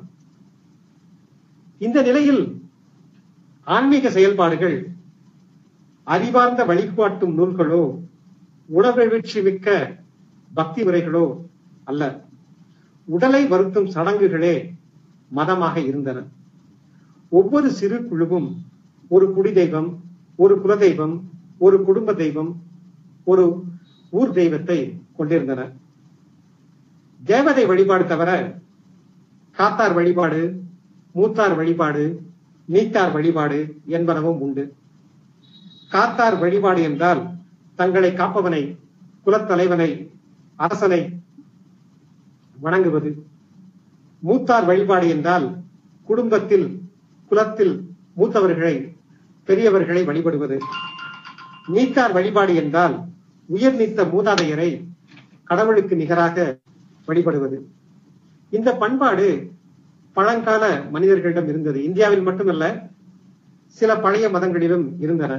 இந்த நிலையில் ஆன்மீக செயல்பாடுகள் அறிவார்ந்த வழிகாட்டும் நூல்களோ உணர்வெழுச்சி மிக்க பக்தி முறைகளோ அல்ல உடலை வருத்தும் சடங்குகளே மதமாக இருந்தன ஒவ்வொரு சிறு குழுவும் ஒரு குடி தெய்வம் ஒரு குலதெய்வம் ஒரு குடும்ப தெய்வம் ஒரு ஊர் தெய்வத்தை கொண்டிருந்தன தேவதை வழிபாடு தவிர காத்தார் வழிபாடு மூத்தார் வழிபாடு நீத்தார் வழிபாடு என்பனவும் உண்டு காத்தார் வழிபாடு என்றால் தங்களை காப்பவனை குலத்தலைவனை அரசனை வணங்குவது மூத்தார் வழிபாடு என்றால் குடும்பத்தில் குலத்தில் மூத்தவர்களை பெரியவர்களை வழிபடுவது நீத்தார் வழிபாடு என்றால் உயர் நீத்த மூதாதையரை கடவுளுக்கு நிகராக வழிபடுவது இந்த பண்பாடு பழங்கால மனிதர்களிடம் இருந்தது இந்தியாவில் மட்டுமல்ல சில பழைய மதங்களிலும் இருந்தன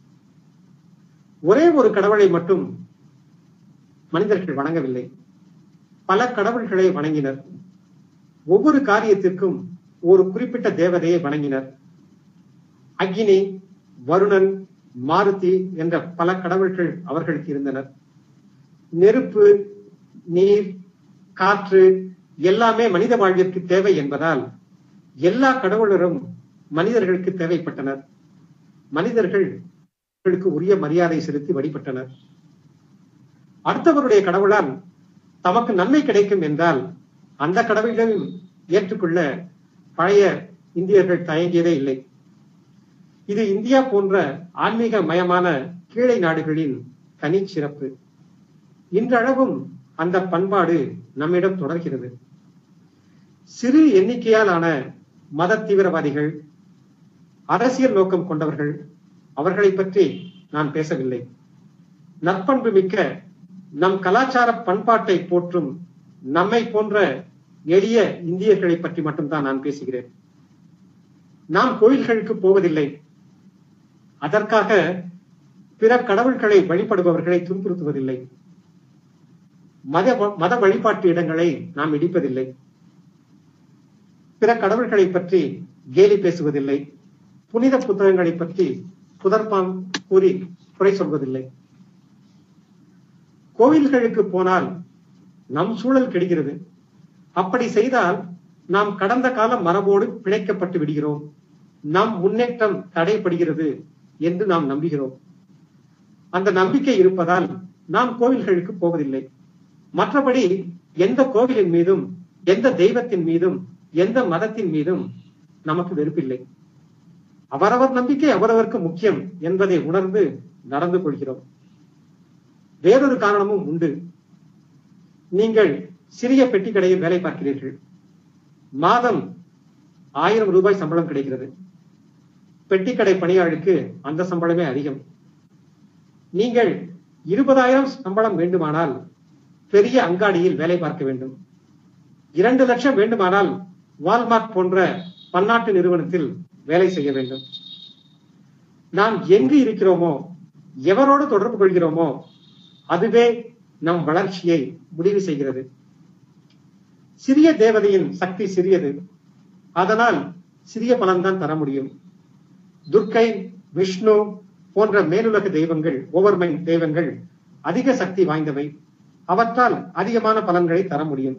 ஒரே ஒரு கடவுளை மட்டும் மனிதர்கள் வணங்கவில்லை பல கடவுள்களை வணங்கினர் ஒவ்வொரு காரியத்திற்கும் ஒரு குறிப்பிட்ட தேவதையை வணங்கினர் அக்னி வருணன் மாருதி என்ற பல கடவுள்கள் அவர்களுக்கு இருந்தனர் நெருப்பு நீர் காற்று எல்லாமே மனித வாழ்விற்கு தேவை என்பதால் எல்லா கடவுளரும் மனிதர்களுக்கு தேவைப்பட்டனர் மனிதர்கள் அவர்களுக்கு உரிய மரியாதை செலுத்தி வழிபட்டனர் அடுத்தவருடைய கடவுளால் தமக்கு நன்மை கிடைக்கும் என்றால் அந்த கடவுளையும் ஏற்றுக்கொள்ள பழைய இந்தியர்கள் தயங்கியதே இல்லை இது இந்தியா போன்ற ஆன்மீக மயமான கீழை நாடுகளின் தனி சிறப்பு இன்றளவும் அந்த பண்பாடு நம்மிடம் தொடர்கிறது சிறு எண்ணிக்கையாலான மத தீவிரவாதிகள் அரசியல் நோக்கம் கொண்டவர்கள் அவர்களை பற்றி நான் பேசவில்லை நற்பண்பு மிக்க நம் கலாச்சார பண்பாட்டை போற்றும் நம்மை போன்ற எளிய இந்தியர்களை பற்றி மட்டும்தான் நான் பேசுகிறேன் நாம் கோயில்களுக்கு போவதில்லை அதற்காக பிற கடவுள்களை வழிபடுபவர்களை துன்புறுத்துவதில்லை மத மத வழிபாட்டு இடங்களை நாம் இடிப்பதில்லை பிற கடவுள்களை பற்றி கேலி பேசுவதில்லை புனித புத்தகங்களை பற்றி புதர்பாம் கூறி குறை சொல்வதில்லை கோவில்களுக்கு போனால் நம் சூழல் கெடுகிறது அப்படி செய்தால் நாம் கடந்த கால மரபோடு பிணைக்கப்பட்டு விடுகிறோம் நம் முன்னேற்றம் தடைப்படுகிறது என்று நாம் நம்புகிறோம் அந்த நம்பிக்கை இருப்பதால் நாம் கோவில்களுக்கு போவதில்லை மற்றபடி எந்த கோவிலின் மீதும் எந்த தெய்வத்தின் மீதும் எந்த மதத்தின் மீதும் நமக்கு வெறுப்பில்லை அவரவர் நம்பிக்கை அவரவருக்கு முக்கியம் என்பதை உணர்ந்து நடந்து கொள்கிறோம் வேறொரு காரணமும் உண்டு நீங்கள் சிறிய பெட்டி கடையில் வேலை பார்க்கிறீர்கள் மாதம் ஆயிரம் ரூபாய் சம்பளம் கிடைக்கிறது பெட்டிக்கடை பணியாளுக்கு அந்த சம்பளமே அதிகம் நீங்கள் இருபதாயிரம் சம்பளம் வேண்டுமானால் பெரிய அங்காடியில் வேலை பார்க்க வேண்டும் இரண்டு லட்சம் வேண்டுமானால் வால்மார்ட் போன்ற பன்னாட்டு நிறுவனத்தில் வேலை செய்ய வேண்டும் நாம் எங்கு இருக்கிறோமோ எவரோடு தொடர்பு கொள்கிறோமோ அதுவே நம் வளர்ச்சியை முடிவு செய்கிறது சிறிய தேவதையின் சக்தி சிறியது அதனால் சிறிய பலன்தான் தர முடியும் துர்க்கை விஷ்ணு போன்ற மேலுலக தெய்வங்கள் ஓவர்மைன் தெய்வங்கள் அதிக சக்தி வாய்ந்தவை அவற்றால் அதிகமான பலன்களை தர முடியும்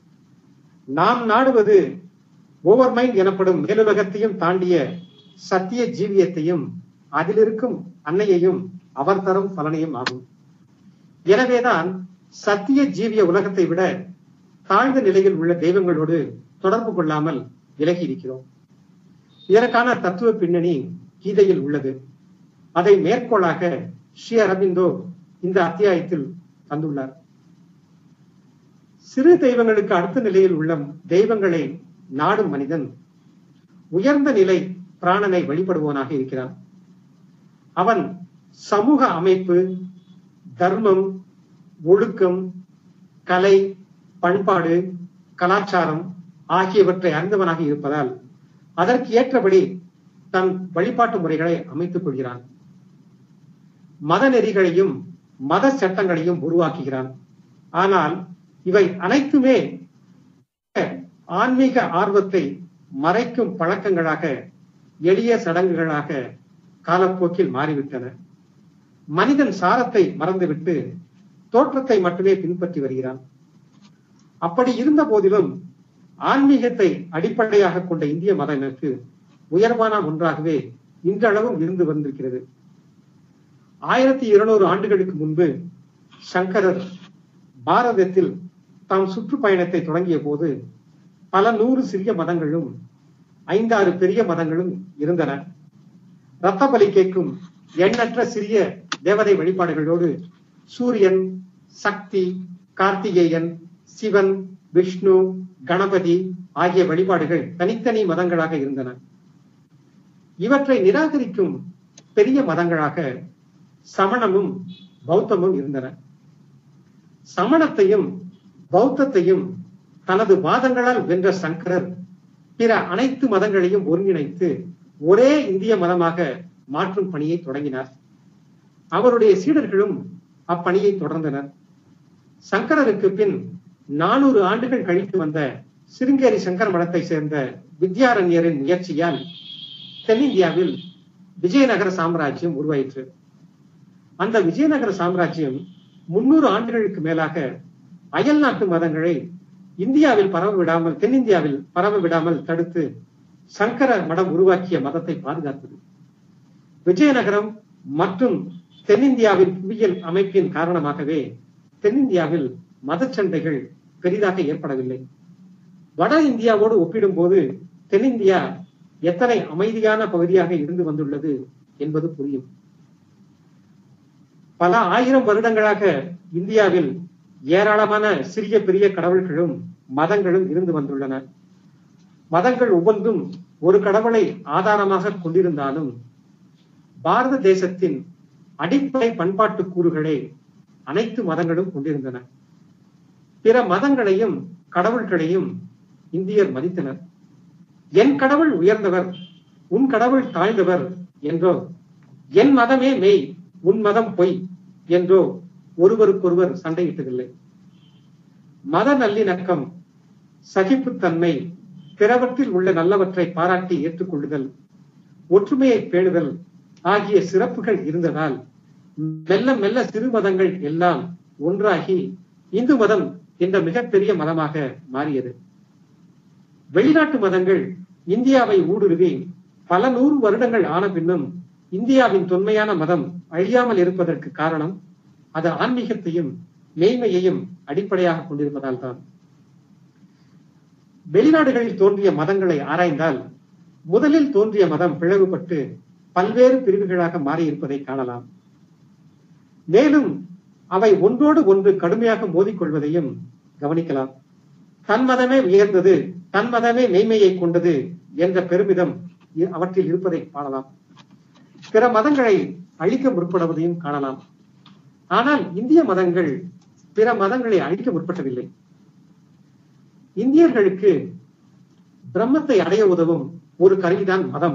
நாம் நாடுவது ஓவர்மைண்ட் எனப்படும் மேலுலகத்தையும் தாண்டிய சத்திய ஜீவியத்தையும் அதில் இருக்கும் அன்னையையும் அவர் தரும் பலனையும் ஆகும் எனவேதான் சத்திய ஜீவிய உலகத்தை விட தாழ்ந்த நிலையில் உள்ள தெய்வங்களோடு தொடர்பு கொள்ளாமல் விலகி இருக்கிறோம் இதற்கான தத்துவ பின்னணி கீதையில் உள்ளது அதை மேற்கோளாக ஸ்ரீ அரபிந்தோ இந்த அத்தியாயத்தில் தந்துள்ளார் சிறு தெய்வங்களுக்கு அடுத்த நிலையில் உள்ள தெய்வங்களை நாடும் மனிதன் உயர்ந்த நிலை பிராணனை வழிபடுவோனாக இருக்கிறான் அவன் சமூக அமைப்பு தர்மம் ஒழுக்கம் கலை பண்பாடு கலாச்சாரம் ஆகியவற்றை அறிந்தவனாக இருப்பதால் அதற்கு ஏற்றபடி தன் வழிபாட்டு முறைகளை அமைத்துக் கொள்கிறான் மத நெறிகளையும் மத சட்டங்களையும் உருவாக்குகிறான் ஆனால் இவை அனைத்துமே ஆன்மீக ஆர்வத்தை மறைக்கும் பழக்கங்களாக எளிய சடங்குகளாக காலப்போக்கில் மாறிவிட்டன மனிதன் சாரத்தை மறந்துவிட்டு தோற்றத்தை மட்டுமே பின்பற்றி வருகிறான் அப்படி இருந்த போதிலும் ஆன்மீகத்தை அடிப்படையாக கொண்ட இந்திய மத அமைப்பு உயர்வான ஒன்றாகவே இன்றளவும் இருந்து வந்திருக்கிறது ஆயிரத்தி இருநூறு ஆண்டுகளுக்கு முன்பு சங்கரர் பாரதத்தில் தாம் சுற்றுப்பயணத்தை தொடங்கிய போது பல நூறு சிறிய மதங்களும் ஐந்தாறு பெரிய மதங்களும் இருந்தன ரத்த பலி கேட்கும் எண்ணற்ற சிறிய தேவதை வழிபாடுகளோடு சூரியன் சக்தி கார்த்திகேயன் சிவன் விஷ்ணு கணபதி ஆகிய வழிபாடுகள் தனித்தனி மதங்களாக இருந்தன இவற்றை நிராகரிக்கும் பெரிய மதங்களாக சமணமும் பௌத்தமும் இருந்தன சமணத்தையும் பௌத்தத்தையும் தனது வாதங்களால் வென்ற சங்கரர் பிற அனைத்து மதங்களையும் ஒருங்கிணைத்து ஒரே இந்திய மதமாக மாற்றும் பணியை தொடங்கினார் அவருடைய சீடர்களும் அப்பணியை தொடர்ந்தனர் சங்கரருக்கு பின் நானூறு ஆண்டுகள் கழித்து வந்த சிருங்கேரி சங்கர் மடத்தை சேர்ந்த வித்யாரண்யரின் முயற்சியால் தென்னிந்தியாவில் விஜயநகர சாம்ராஜ்யம் உருவாயிற்று அந்த விஜயநகர சாம்ராஜ்யம் முன்னூறு ஆண்டுகளுக்கு மேலாக அயல் நாட்டு மதங்களை இந்தியாவில் பரவ விடாமல் தென்னிந்தியாவில் பரவ விடாமல் தடுத்து சங்கர மடம் உருவாக்கிய மதத்தை பாதுகாத்தது விஜயநகரம் மற்றும் தென்னிந்தியாவின் புவியியல் அமைப்பின் காரணமாகவே தென்னிந்தியாவில் மத சண்டைகள் பெரிதாக ஏற்படவில்லை வட இந்தியாவோடு ஒப்பிடும்போது தென்னிந்தியா எத்தனை அமைதியான பகுதியாக இருந்து வந்துள்ளது என்பது புரியும் பல ஆயிரம் வருடங்களாக இந்தியாவில் ஏராளமான சிறிய பெரிய கடவுள்களும் மதங்களும் இருந்து வந்துள்ளன மதங்கள் ஒவ்வொன்றும் ஒரு கடவுளை ஆதாரமாக கொண்டிருந்தாலும் பாரத தேசத்தின் அடிப்படை பண்பாட்டு கூறுகளை அனைத்து மதங்களும் கொண்டிருந்தன பிற மதங்களையும் கடவுள்களையும் இந்தியர் மதித்தனர் என் கடவுள் உயர்ந்தவர் உன் கடவுள் தாழ்ந்தவர் என்றோ என் மதமே மெய் உன் மதம் பொய் என்றோ ஒருவருக்கொருவர் சண்டையிட்டதில்லை மத நல்லிணக்கம் சகிப்புத்தன்மை பிறவற்றில் உள்ள நல்லவற்றை பாராட்டி ஏற்றுக்கொள்ளுதல் ஒற்றுமையை பேணுதல் ஆகிய சிறப்புகள் இருந்ததால் மெல்ல மெல்ல சிறு மதங்கள் எல்லாம் ஒன்றாகி இந்து மதம் என்ற மிகப்பெரிய மதமாக மாறியது வெளிநாட்டு மதங்கள் இந்தியாவை ஊடுருவி பல நூறு வருடங்கள் ஆன பின்னும் இந்தியாவின் தொன்மையான மதம் அழியாமல் இருப்பதற்கு காரணம் அது ஆன்மீகத்தையும் மெய்மையையும் அடிப்படையாக கொண்டிருப்பதால் தான் வெளிநாடுகளில் தோன்றிய மதங்களை ஆராய்ந்தால் முதலில் தோன்றிய மதம் பிளவுபட்டு பல்வேறு பிரிவுகளாக மாறியிருப்பதை காணலாம் மேலும் அவை ஒன்றோடு ஒன்று கடுமையாக மோதிக்கொள்வதையும் கவனிக்கலாம் தன் மதமே உயர்ந்தது தன் மதமே மெய்மையை கொண்டது என்ற பெருமிதம் அவற்றில் இருப்பதை காணலாம் பிற மதங்களை அழிக்க முற்படுவதையும் காணலாம் ஆனால் இந்திய மதங்கள் பிற மதங்களை அழிக்க முற்பட்டதில்லை இந்தியர்களுக்கு பிரம்மத்தை அடைய உதவும் ஒரு கருவிதான் மதம்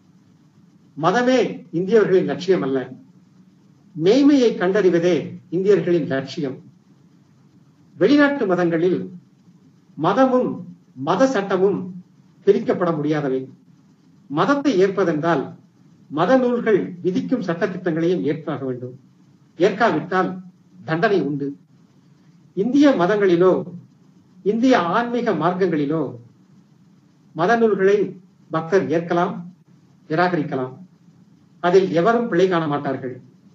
மதமே இந்தியர்களின் லட்சியம் அல்ல மெய்மையை கண்டறிவதே இந்தியர்களின் லட்சியம் வெளிநாட்டு மதங்களில் மதமும் மத சட்டமும் பிரிக்கப்பட முடியாதவை மதத்தை ஏற்பதென்றால் மத நூல்கள் விதிக்கும் சட்டத்திட்டங்களையும் ஏற்றாக வேண்டும் ஏற்காவிட்டால் தண்டனை உண்டு இந்திய மதங்களிலோ இந்திய ஆன்மீக மார்க்கங்களிலோ மத நூல்களை பக்தர் ஏற்கலாம் நிராகரிக்கலாம் அதில் எவரும் பிழை காண மாட்டார்கள்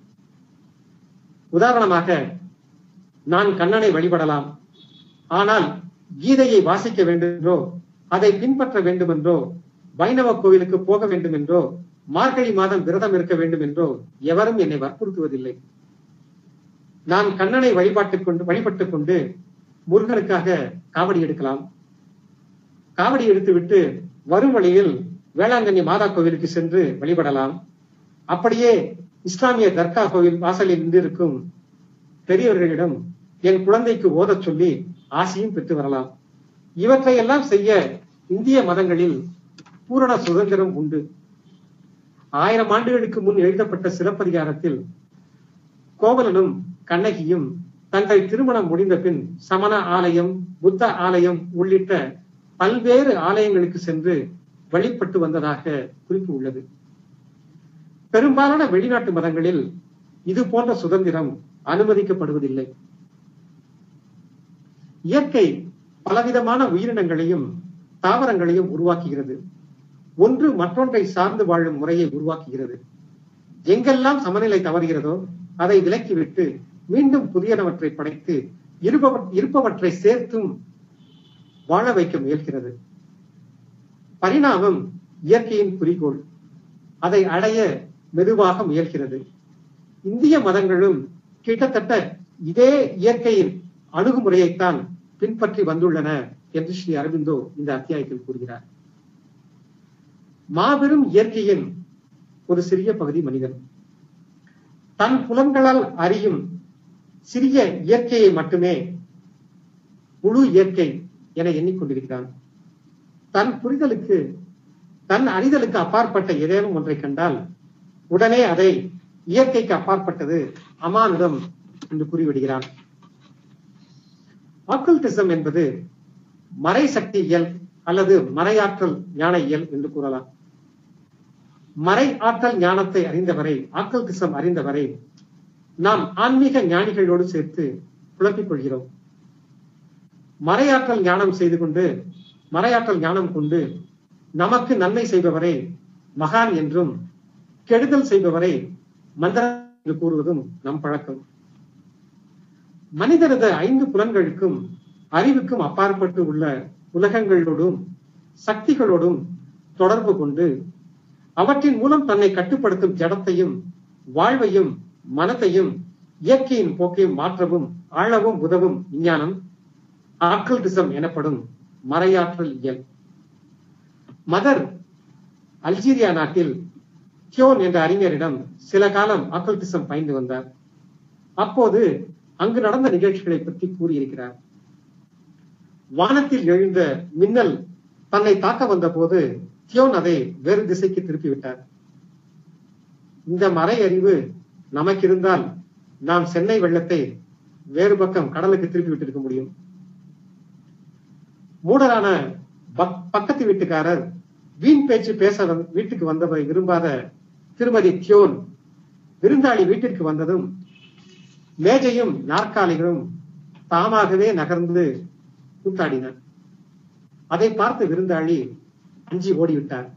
உதாரணமாக நான் கண்ணனை வழிபடலாம் ஆனால் கீதையை வாசிக்க வேண்டும் என்றோ அதை பின்பற்ற வேண்டும் என்றோ வைணவ கோவிலுக்கு போக வேண்டும் என்றோ மார்கழி மாதம் விரதம் இருக்க வேண்டும் என்றோ எவரும் என்னை வற்புறுத்துவதில்லை நான் கண்ணனை வழிபாட்டுக் கொண்டு வழிபட்டுக் கொண்டு முருகனுக்காக காவடி எடுக்கலாம் காவடி எடுத்துவிட்டு வரும் வழியில் வேளாங்கண்ணி மாதா கோவிலுக்கு சென்று வழிபடலாம் அப்படியே இஸ்லாமிய தர்கா கோவில் வாசலில் நின்றிருக்கும் பெரியவர்களிடம் என் குழந்தைக்கு ஓதச் சொல்லி ஆசையும் பெற்று வரலாம் இவற்றையெல்லாம் செய்ய இந்திய மதங்களில் பூரண சுதந்திரம் உண்டு ஆயிரம் ஆண்டுகளுக்கு முன் எழுதப்பட்ட சிலப்பதிகாரத்தில் கோவலனும் கண்ணகியும் தங்கள் திருமணம் முடிந்த பின் சமண ஆலயம் புத்த ஆலயம் உள்ளிட்ட பல்வேறு ஆலயங்களுக்கு சென்று வழிபட்டு வந்ததாக குறிப்பு உள்ளது பெரும்பாலான வெளிநாட்டு மதங்களில் இது போன்ற சுதந்திரம் அனுமதிக்கப்படுவதில்லை இயற்கை பலவிதமான உயிரினங்களையும் தாவரங்களையும் உருவாக்குகிறது ஒன்று மற்றொன்றை சார்ந்து வாழும் முறையை உருவாக்குகிறது எங்கெல்லாம் சமநிலை தவறுகிறதோ அதை விலக்கிவிட்டு மீண்டும் புதியனவற்றை படைத்து இருப்பவற்றை சேர்த்தும் வாழ வைக்க முயல்கிறது பரிணாமம் இயற்கையின் குறிக்கோள் அதை அடைய மெதுவாக முயல்கிறது இந்திய மதங்களும் கிட்டத்தட்ட இதே இயற்கையின் அணுகுமுறையைத்தான் பின்பற்றி வந்துள்ளன என்று ஸ்ரீ அரவிந்தோ இந்த அத்தியாயத்தில் கூறுகிறார் மாபெரும் இயற்கையின் ஒரு சிறிய பகுதி மனிதன் தன் புலன்களால் அறியும் சிறிய இயற்கையை மட்டுமே முழு இயற்கை என எண்ணிக்கொண்டிருக்கிறான் தன் புரிதலுக்கு தன் அறிதலுக்கு அப்பாற்பட்ட ஏதேனும் ஒன்றை கண்டால் உடனே அதை இயற்கைக்கு அப்பாற்பட்டது அமானுடம் என்று கூறிவிடுகிறான் ஆக்கல்டிசம் என்பது மறை சக்தி இயல் அல்லது மறையாற்றல் ஞான இயல் என்று கூறலாம் மறை ஆற்றல் ஞானத்தை அறிந்தவரை ஆக்கல்டிசம் அறிந்தவரை நாம் ஆன்மீக ஞானிகளோடு சேர்த்து குழப்பிக் கொள்கிறோம் மறையாற்றல் ஞானம் செய்து கொண்டு மறையாற்றல் ஞானம் கொண்டு நமக்கு நன்மை செய்பவரை மகான் என்றும் கெடுதல் செய்பவரை மந்திர என்று கூறுவதும் நம் பழக்கம் மனிதனது ஐந்து புலன்களுக்கும் அறிவுக்கும் அப்பாற்பட்டு உள்ள உலகங்களோடும் சக்திகளோடும் தொடர்பு கொண்டு அவற்றின் மூலம் தன்னை கட்டுப்படுத்தும் ஜடத்தையும் வாழ்வையும் மனத்தையும் இயற்கையின் போக்கையும் மாற்றவும் ஆளவும் உதவும் விஞ்ஞானம் ஆக்கல்டிசம் எனப்படும் மறையாற்றல் இயல் மதர் அல்ஜீரியா நாட்டில் கியோன் என்ற அறிஞரிடம் சில காலம் ஆக்கல்டிசம் பயின்று வந்தார் அப்போது அங்கு நடந்த நிகழ்ச்சிகளை பற்றி கூறியிருக்கிறார் வானத்தில் எழுந்த மின்னல் தன்னை தாக்க வந்த போது தியோன் அதை வேறு திசைக்கு திருப்பிவிட்டார் இந்த மறை அறிவு நமக்கு இருந்தால் நாம் சென்னை வெள்ளத்தை வேறு பக்கம் கடலுக்கு திருப்பி விட்டிருக்க முடியும் மூடரான பக்- பக்கத்து வீட்டுக்காரர் வீண் பேச்சு பேச வந்- வீட்டுக்கு வந்தவரை விரும்பாத திருமதி தியோன் விருந்தாளி வீட்டிற்கு வந்ததும் மேஜையும் நாற்காலிகளும் தாமாகவே நகர்ந்து கூத்தாடின அதை பார்த்த விருந்தாளி அஞ்சி ஓடிவிட்டார்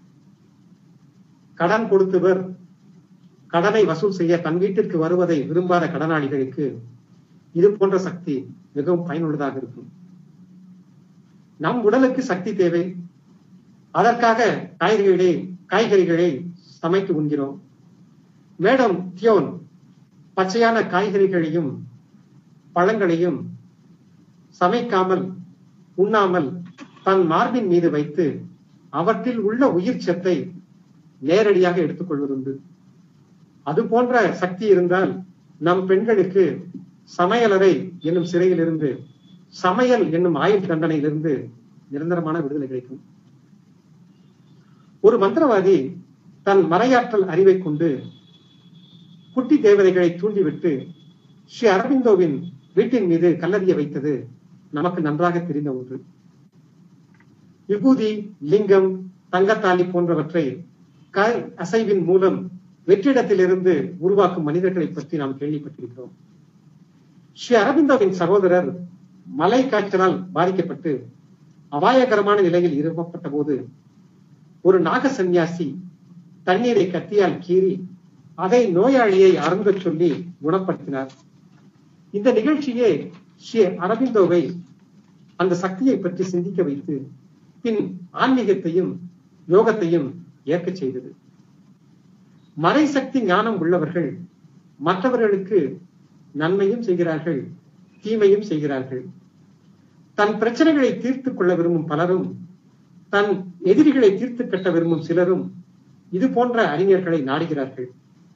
கடன் கொடுத்தவர் கடனை வசூல் செய்ய தன் வீட்டிற்கு வருவதை விரும்பாத கடனாளிகளுக்கு இது போன்ற சக்தி மிகவும் பயனுள்ளதாக இருக்கும் நம் உடலுக்கு சக்தி தேவை அதற்காக காய்கறிகளை காய்கறிகளை சமைத்து உண்கிறோம் மேடம் தியோன் பச்சையான காய்கறிகளையும் பழங்களையும் சமைக்காமல் உண்ணாமல் தன் மார்பின் மீது வைத்து அவற்றில் உள்ள உயிர் சத்தை நேரடியாக எடுத்துக்கொள்வதுண்டு அது போன்ற சக்தி இருந்தால் நம் பெண்களுக்கு சமையலறை என்னும் சிறையிலிருந்து சமையல் என்னும் ஆயுள் தண்டனையிலிருந்து நிரந்தரமான விடுதலை கிடைக்கும் ஒரு மந்திரவாதி தன் மறையாற்றல் அறிவை கொண்டு குட்டி தேவதைகளை தூண்டிவிட்டு ஸ்ரீ அரவிந்தோவின் வீட்டின் மீது கல்லறிய வைத்தது நமக்கு நன்றாக தெரிந்த ஒன்று விபூதி லிங்கம் தங்கத்தாலி போன்றவற்றை கை அசைவின் மூலம் வெற்றிடத்திலிருந்து உருவாக்கும் மனிதர்களை பற்றி நாம் கேள்விப்பட்டிருக்கிறோம் ஸ்ரீ அரவிந்தோவின் சகோதரர் மலை காய்ச்சலால் பாதிக்கப்பட்டு அபாயகரமான நிலையில் இருப்பப்பட்ட போது ஒரு நாக சந்நியாசி தண்ணீரை கத்தியால் கீறி அதை நோயாளியை அருந்தச் சொல்லி குணப்படுத்தினார் இந்த நிகழ்ச்சியே ஸ்ரீ அரவிந்தோவை அந்த சக்தியை பற்றி சிந்திக்க வைத்து பின் ஆன்மீகத்தையும் யோகத்தையும் ஏற்கச் செய்தது மறை சக்தி ஞானம் உள்ளவர்கள் மற்றவர்களுக்கு நன்மையும் செய்கிறார்கள் தீமையும் செய்கிறார்கள் தன் பிரச்சனைகளை தீர்த்துக் கொள்ள விரும்பும் பலரும் தன் எதிரிகளை தீர்த்து கட்ட விரும்பும் சிலரும் இது போன்ற அறிஞர்களை நாடுகிறார்கள்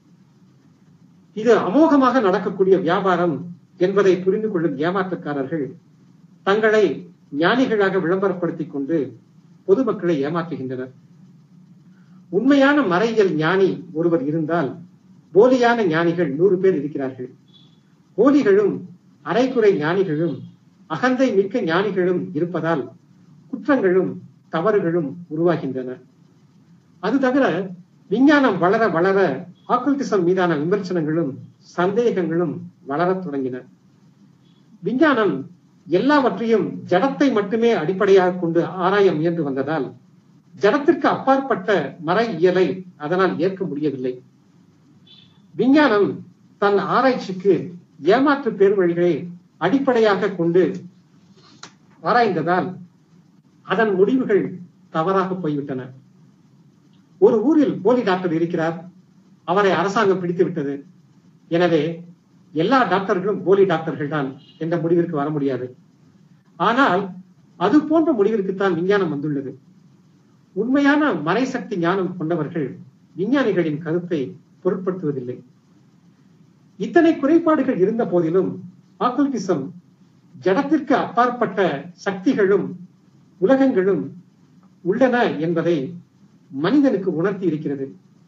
இது அமோகமாக நடக்கக்கூடிய வியாபாரம் என்பதை புரிந்து கொள்ளும் ஏமாற்றுக்காரர்கள் தங்களை ஞானிகளாக விளம்பரப்படுத்திக் கொண்டு பொதுமக்களை ஏமாற்றுகின்றனர் உண்மையான மறையியல் ஞானி ஒருவர் இருந்தால் போலியான ஞானிகள் நூறு பேர் இருக்கிறார்கள் போலிகளும் அரைக்குறை ஞானிகளும் அகந்தை மிக்க ஞானிகளும் இருப்பதால் குற்றங்களும் தவறுகளும் உருவாகின்றன அது தவிர விஞ்ஞானம் வளர வளர ஆக்குல்டிசம் மீதான விமர்சனங்களும் சந்தேகங்களும் வளரத் தொடங்கின விஞ்ஞானம் எல்லாவற்றையும் ஜடத்தை மட்டுமே அடிப்படையாக கொண்டு ஆராய முயன்று வந்ததால் ஜடத்திற்கு அப்பாற்பட்ட மறை இயலை அதனால் ஏற்க முடியவில்லை விஞ்ஞானம் தன் ஆராய்ச்சிக்கு ஏமாற்று பேர் வழிகளை அடிப்படையாக கொண்டு ஆராய்ந்ததால் அதன் முடிவுகள் தவறாக போய்விட்டன ஒரு ஊரில் போலி டாக்டர் இருக்கிறார் அவரை அரசாங்கம் பிடித்து விட்டது எனவே எல்லா டாக்டர்களும் போலி டாக்டர்கள் தான் என்ற முடிவிற்கு வர முடியாது ஆனால் அது போன்ற முடிவிற்குத்தான் விஞ்ஞானம் வந்துள்ளது உண்மையான மறைசக்தி ஞானம் கொண்டவர்கள் விஞ்ஞானிகளின் கருத்தை பொருட்படுத்துவதில்லை இத்தனை குறைபாடுகள் இருந்த போதிலும் ஆக்குல்டிசம் ஜடத்திற்கு அப்பாற்பட்ட சக்திகளும் உலகங்களும் உள்ளன என்பதை மனிதனுக்கு உணர்த்தி இருக்கிறது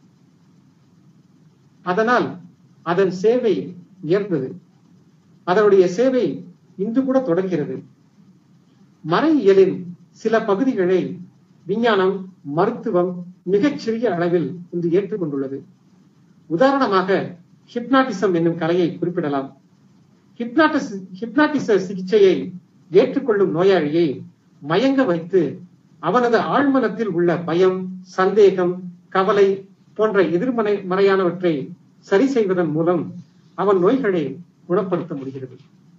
அதனால் அதன் சேவை உயர்ந்தது அதனுடைய சேவை இன்று கூட தொடர்கிறது மறையியலின் சில பகுதிகளை விஞ்ஞானம் மருத்துவம் மிகச் சிறிய அளவில் இன்று ஏற்றுக்கொண்டுள்ளது உதாரணமாக ஹிப்னாட்டிசம் என்னும் கலையை குறிப்பிடலாம் ஹிப்னாட்டிஸ் ஹிப்னாட்டிச சிகிச்சையை ஏற்றுக்கொள்ளும் நோயாளியை மயங்க வைத்து அவனது ஆழ்மனத்தில் உள்ள பயம் சந்தேகம் கவலை போன்ற எதிர்மறை மறையானவற்றை சரி செய்வதன் மூலம் அவன் நோய்களை குணப்படுத்த முடிகிறது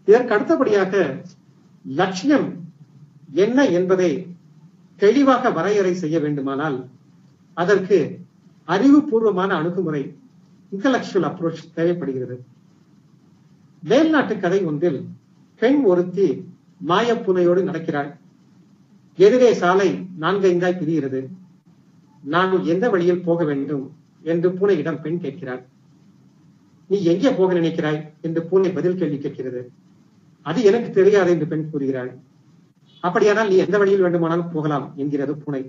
இதற்கு அடுத்தபடியாக லட்சியம் என்ன என்பதை தெளிவாக வரையறை செய்ய வேண்டுமானால் அதற்கு அறிவுபூர்வமான அணுகுமுறை இன்டலெக்சுவல் அப்ரோச் தேவைப்படுகிறது மேல்நாட்டு கதை ஒன்றில் பெண் ஒருத்தி மாயப்புனையோடு நடக்கிறாள் எதிரே சாலை நான்கைந்தாய் பிரிகிறது நான் எந்த வழியில் போக வேண்டும் என்று பூனையிடம் பெண் கேட்கிறாள் நீ எங்கே போக நினைக்கிறாய் என்று பூனை பதில் கேள்வி கேட்கிறது அது எனக்கு தெரியாது என்று பெண் கூறுகிறாள் அப்படியானால் நீ எந்த வழியில் வேண்டுமானாலும் போகலாம் என்கிறது பூனை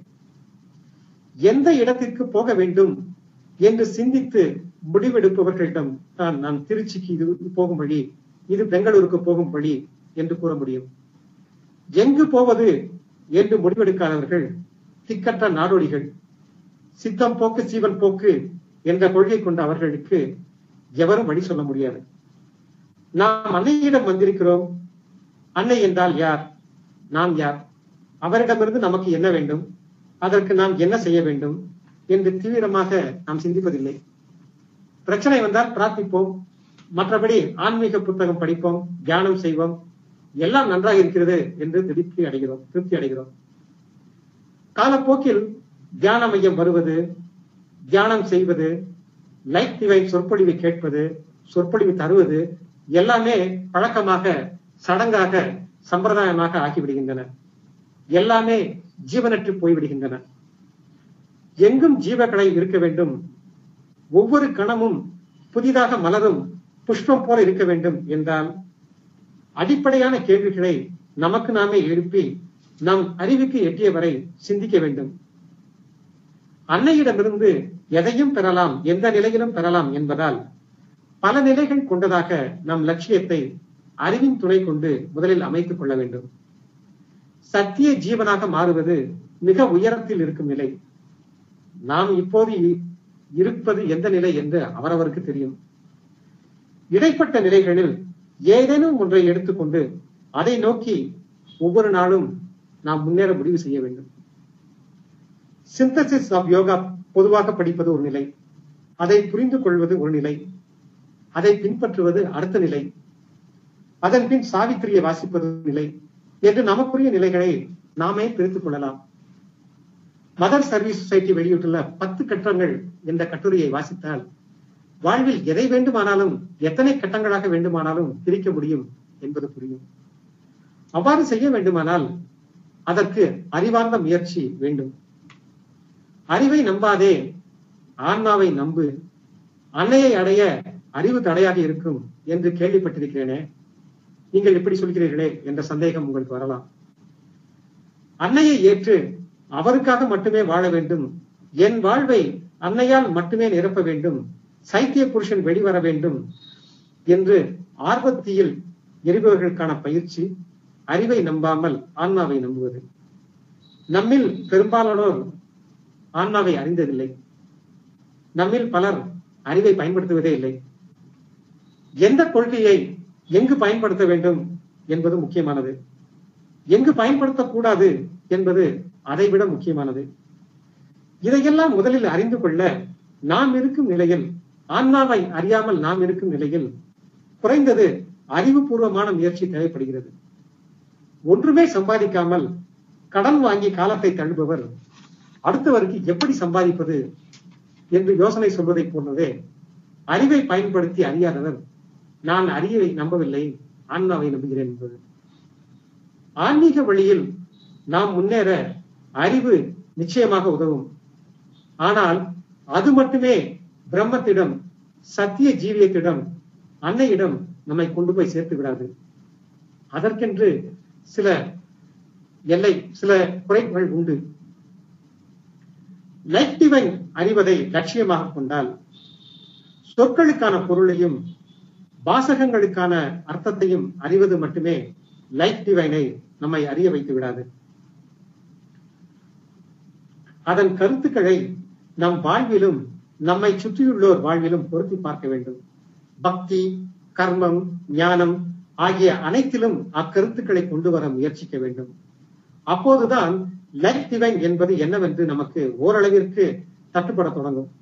எந்த இடத்திற்கு போக வேண்டும் என்று சிந்தித்து முடிவெடுப்பவர்களிடம் தான் நான் திருச்சிக்கு இது போகும் வழி இது பெங்களூருக்கு போகும் வழி என்று கூற முடியும் எங்கு போவது என்று முடிவெடுக்காதவர்கள் திக்கற்ற நாடோடிகள் சித்தம் போக்கு சீவன் போக்கு என்ற கொள்கை கொண்ட அவர்களுக்கு எவரும் வழி சொல்ல முடியாது நாம் அன்னையிடம் வந்திருக்கிறோம் அன்னை என்றால் யார் நாம் யார் அவரிடமிருந்து நமக்கு என்ன வேண்டும் அதற்கு நாம் என்ன செய்ய வேண்டும் என்று தீவிரமாக நாம் சிந்திப்பதில்லை பிரச்சனை வந்தால் பிரார்த்திப்போம் மற்றபடி ஆன்மீக புத்தகம் படிப்போம் தியானம் செய்வோம் எல்லாம் நன்றாக இருக்கிறது என்று திருப்தி அடைகிறோம் திருப்தி அடைகிறோம் காலப்போக்கில் தியான மையம் வருவது தியானம் செய்வது லைட் டிவைன் சொற்பொழிவை கேட்பது சொற்பொழிவு தருவது எல்லாமே பழக்கமாக சடங்காக சம்பிரதாயமாக ஆகிவிடுகின்றன எல்லாமே ஜீவனற்று போய்விடுகின்றன எங்கும் ஜீவக்கலை இருக்க வேண்டும் ஒவ்வொரு கணமும் புதிதாக மலரும் புஷ்பம் போல இருக்க வேண்டும் என்றால் அடிப்படையான கேள்விகளை நமக்கு நாமே எழுப்பி நம் அறிவுக்கு எட்டிய வரை சிந்திக்க வேண்டும் அன்னையிடமிருந்து எதையும் பெறலாம் எந்த நிலையிலும் பெறலாம் என்பதால் பல நிலைகள் கொண்டதாக நம் லட்சியத்தை அறிவின் துணை கொண்டு முதலில் அமைத்துக் கொள்ள வேண்டும் சத்திய ஜீவனாக மாறுவது மிக உயரத்தில் இருக்கும் நிலை நாம் இப்போது இருப்பது எந்த நிலை என்று அவரவருக்கு தெரியும் இடைப்பட்ட நிலைகளில் ஏதேனும் ஒன்றை எடுத்துக்கொண்டு அதை நோக்கி ஒவ்வொரு நாளும் நாம் முன்னேற முடிவு செய்ய வேண்டும் சிந்தசிஸ் ஆஃப் யோகா பொதுவாக படிப்பது ஒரு நிலை அதை புரிந்து கொள்வது ஒரு நிலை அதை பின்பற்றுவது அடுத்த நிலை அதன் பின் சாவித்திரியை வாசிப்பது நிலை என்று நமக்குரிய நிலைகளை நாமே பிரித்துக் கொள்ளலாம் மதர் சர்வீஸ் சொசைட்டி வெளியிட்டுள்ள பத்து கட்டங்கள் என்ற கட்டுரையை வாசித்தால் வாழ்வில் எதை வேண்டுமானாலும் எத்தனை கட்டங்களாக வேண்டுமானாலும் பிரிக்க முடியும் என்பது புரியும் அவ்வாறு செய்ய வேண்டுமானால் அதற்கு அறிவார்ந்த முயற்சி வேண்டும் அறிவை நம்பாதே ஆன்மாவை நம்பு அன்னையை அடைய அறிவு தடையாக இருக்கும் என்று கேள்விப்பட்டிருக்கிறேனே நீங்கள் இப்படி சொல்கிறீர்களே என்ற சந்தேகம் உங்களுக்கு வரலாம் அன்னையை ஏற்று அவருக்காக மட்டுமே வாழ வேண்டும் என் வாழ்வை அன்னையால் மட்டுமே நிரப்ப வேண்டும் சைத்திய புருஷன் வெளிவர வேண்டும் என்று ஆர்வத்தியில் எரிபவர்களுக்கான பயிற்சி அறிவை நம்பாமல் ஆன்மாவை நம்புவது நம்மில் பெரும்பாலானோர் ஆன்மாவை அறிந்ததில்லை நம்மில் பலர் அறிவை பயன்படுத்துவதே இல்லை எந்த கொள்கையை எங்கு பயன்படுத்த வேண்டும் என்பது முக்கியமானது எங்கு பயன்படுத்தக்கூடாது என்பது அதைவிட முக்கியமானது இதையெல்லாம் முதலில் அறிந்து கொள்ள நாம் இருக்கும் நிலையில் ஆன்மாவை அறியாமல் நாம் இருக்கும் நிலையில் குறைந்தது அறிவுபூர்வமான முயற்சி தேவைப்படுகிறது ஒன்றுமே சம்பாதிக்காமல் கடன் வாங்கி காலத்தை தள்ளுபவர் அடுத்தவருக்கு எப்படி சம்பாதிப்பது என்று யோசனை சொல்வதை போன்றதே அறிவை பயன்படுத்தி அறியாதவர் நான் அறிவை நம்பவில்லை ஆன்மாவை நம்புகிறேன் என்பது ஆன்மீக வழியில் நாம் முன்னேற அறிவு நிச்சயமாக உதவும் ஆனால் அது மட்டுமே பிரம்மத்திடம் சத்திய ஜீவியத்திடம் அன்னையிடம் நம்மை கொண்டு போய் சேர்த்து விடாது அதற்கென்று சில எல்லை சில குறைகள் உண்டு லைஃப் டிவைன் அறிவதை லட்சியமாக கொண்டால் சொற்களுக்கான பொருளையும் வாசகங்களுக்கான அர்த்தத்தையும் அறிவது மட்டுமே லைஃப் டிவைனை நம்மை அறிய வைத்து விடாது அதன் கருத்துக்களை நம் வாழ்விலும் நம்மை சுற்றியுள்ளோர் வாழ்விலும் பொருத்தி பார்க்க வேண்டும் பக்தி கர்மம் ஞானம் ஆகிய அனைத்திலும் அக்கருத்துக்களை கொண்டு வர முயற்சிக்க வேண்டும் அப்போதுதான் லைஃப் டிவைன் என்பது என்னவென்று நமக்கு ஓரளவிற்கு தட்டுப்பட தொடங்கும்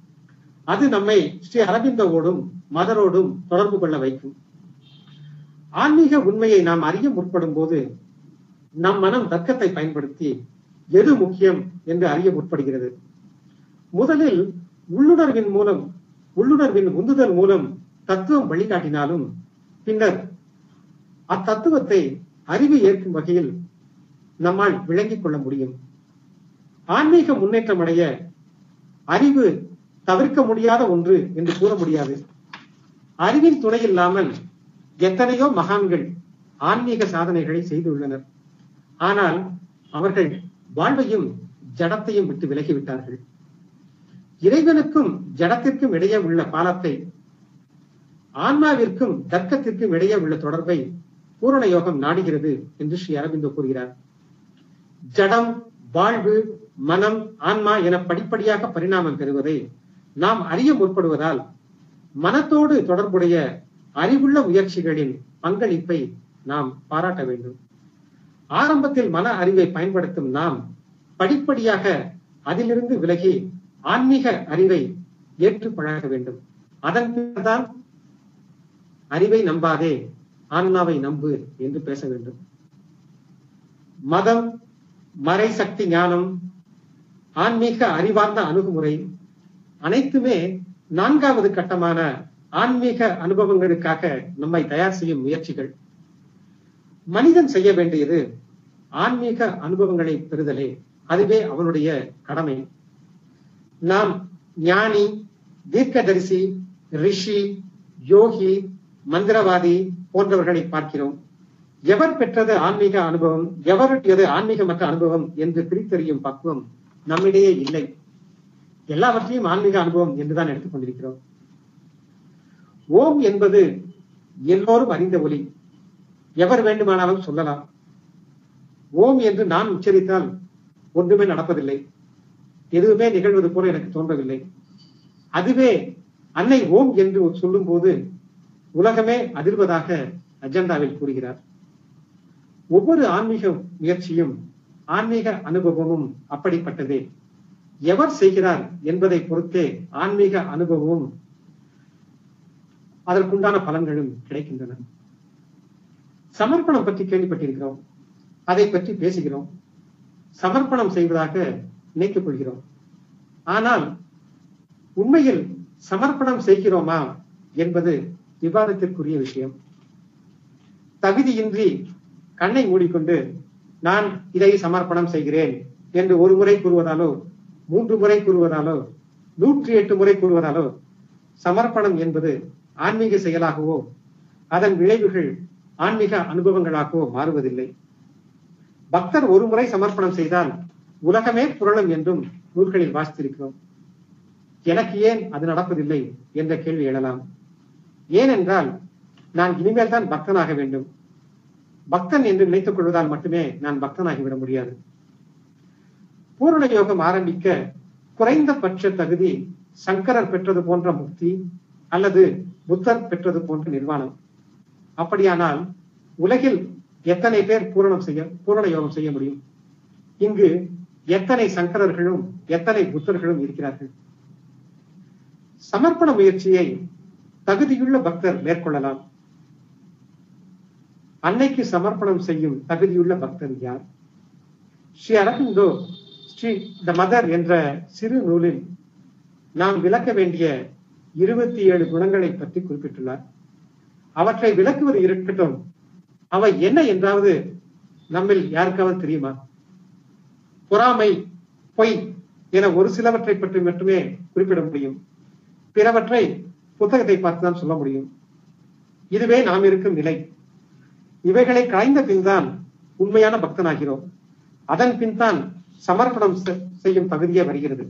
அது நம்மை ஸ்ரீ அரவிந்தவோடும் மதரோடும் தொடர்பு கொள்ள வைக்கும் ஆன்மீக உண்மையை நாம் அறிய முற்படும் போது நம் மனம் தர்க்கத்தை பயன்படுத்தி எது முக்கியம் என்று அறிய முற்படுகிறது முதலில் உள்ளுணர்வின் மூலம் உள்ளுணர்வின் உந்துதல் மூலம் தத்துவம் வழிகாட்டினாலும் பின்னர் அத்தத்துவத்தை அறிவு ஏற்கும் வகையில் நம்மால் விளங்கிக் கொள்ள முடியும் ஆன்மீக முன்னேற்றம் அடைய அறிவு தவிர்க்க முடியாத ஒன்று என்று கூற முடியாது அறிவின் துணை இல்லாமல் எத்தனையோ மகான்கள் ஆன்மீக சாதனைகளை செய்துள்ளனர் ஆனால் அவர்கள் வாழ்வையும் ஜடத்தையும் விட்டு விலகிவிட்டார்கள் இறைவனுக்கும் ஜடத்திற்கும் இடையே உள்ள பாலத்தை ஆன்மாவிற்கும் தர்க்கத்திற்கும் இடையே உள்ள தொடர்பை பூரண யோகம் நாடுகிறது என்று ஸ்ரீ அரவிந்தோ கூறுகிறார் ஜடம் வாழ்வு மனம் ஆன்மா என படிப்படியாக பரிணாமம் பெறுவதை நாம் அறிய முற்படுவதால் மனத்தோடு தொடர்புடைய அறிவுள்ள முயற்சிகளின் பங்களிப்பை நாம் பாராட்ட வேண்டும் ஆரம்பத்தில் மன அறிவை பயன்படுத்தும் நாம் படிப்படியாக அதிலிருந்து விலகி ஆன்மீக அறிவை ஏற்று பழக வேண்டும் அதன் பின்னர்தான் அறிவை நம்பாதே ஆன்மாவை நம்பு என்று பேச வேண்டும் மதம் மறை சக்தி ஞானம் ஆன்மீக அறிவார்ந்த அணுகுமுறை அனைத்துமே நான்காவது கட்டமான ஆன்மீக அனுபவங்களுக்காக நம்மை தயார் செய்யும் முயற்சிகள் மனிதன் செய்ய வேண்டியது ஆன்மீக அனுபவங்களை பெறுதலே அதுவே அவனுடைய கடமை நாம் ஞானி தீர்க்கதரிசி ரிஷி யோகி மந்திரவாதி போன்றவர்களை பார்க்கிறோம் எவர் பெற்றது ஆன்மீக அனுபவம் எவருடையது ஆன்மீகமற்ற அனுபவம் என்று பிரித்தறியும் பக்குவம் நம்மிடையே இல்லை எல்லாவற்றையும் ஆன்மீக அனுபவம் என்றுதான் எடுத்துக்கொண்டிருக்கிறோம் ஓம் என்பது எல்லோரும் அறிந்த ஒலி எவர் வேண்டுமானாலும் சொல்லலாம் ஓம் என்று நான் உச்சரித்தால் ஒன்றுமே நடப்பதில்லை எதுவுமே நிகழ்வது போல எனக்கு தோன்றவில்லை அதுவே அன்னை ஓம் என்று சொல்லும் போது உலகமே அதிர்வதாக அஜெண்டாவில் கூறுகிறார் ஒவ்வொரு ஆன்மீக முயற்சியும் ஆன்மீக அனுபவமும் அப்படிப்பட்டதே எவர் செய்கிறார் என்பதை பொறுத்தே ஆன்மீக அனுபவமும் அதற்குண்டான பலன்களும் கிடைக்கின்றன சமர்ப்பணம் பற்றி கேள்விப்பட்டிருக்கிறோம் அதை பற்றி பேசுகிறோம் சமர்ப்பணம் செய்வதாக நினைத்துக் கொள்கிறோம் ஆனால் உண்மையில் சமர்ப்பணம் செய்கிறோமா என்பது விவாதத்திற்குரிய விஷயம் தகுதியின்றி கண்ணை மூடிக்கொண்டு நான் இதை சமர்ப்பணம் செய்கிறேன் என்று ஒரு முறை கூறுவதாலோ மூன்று முறை கூறுவதாலோ நூற்றி எட்டு முறை கூறுவதாலோ சமர்ப்பணம் என்பது ஆன்மீக செயலாகவோ அதன் விளைவுகள் ஆன்மீக அனுபவங்களாகவோ மாறுவதில்லை பக்தர் ஒரு முறை சமர்ப்பணம் செய்தால் உலகமே புரளும் என்றும் நூல்களில் வாசித்திருக்கிறோம் எனக்கு ஏன் அது நடப்பதில்லை என்ற கேள்வி எழலாம் ஏனென்றால் நான் இனிமேல் தான் பக்தனாக வேண்டும் பக்தன் என்று நினைத்துக் கொள்வதால் மட்டுமே நான் பக்தனாகிவிட முடியாது பூரண யோகம் ஆரம்பிக்க குறைந்தபட்ச தகுதி சங்கரர் பெற்றது போன்ற முக்தி அல்லது புத்தர் பெற்றது போன்ற நிர்வாணம் அப்படியானால் உலகில் எத்தனை பேர் பூரணம் செய்ய பூரண யோகம் செய்ய முடியும் இங்கு எத்தனை சங்கரர்களும் எத்தனை புத்தர்களும் இருக்கிறார்கள் சமர்ப்பண முயற்சியை தகுதியுள்ள பக்தர் மேற்கொள்ளலாம் அன்னைக்கு சமர்ப்பணம் செய்யும் தகுதியுள்ள பக்தர் யார் ஸ்ரீ அரவிந்தோ ஸ்ரீ த மதர் என்ற சிறு நூலில் நாம் விளக்க வேண்டிய இருபத்தி ஏழு குணங்களை பற்றி குறிப்பிட்டுள்ளார் அவற்றை விளக்குவது இருக்கட்டும் அவை என்ன என்றாவது நம்மில் யாருக்காவது தெரியுமா பொறாமை பொய் என ஒரு சிலவற்றை பற்றி மட்டுமே குறிப்பிட முடியும் பிறவற்றை புத்தகத்தை பார்த்துதான் சொல்ல முடியும் இதுவே நாம் இருக்கும் நிலை இவைகளை களைந்த பின்தான் உண்மையான பக்தனாகிறோம் அதன் பின் தான் சமர்ப்பணம் செய்யும் தகுதியே வருகிறது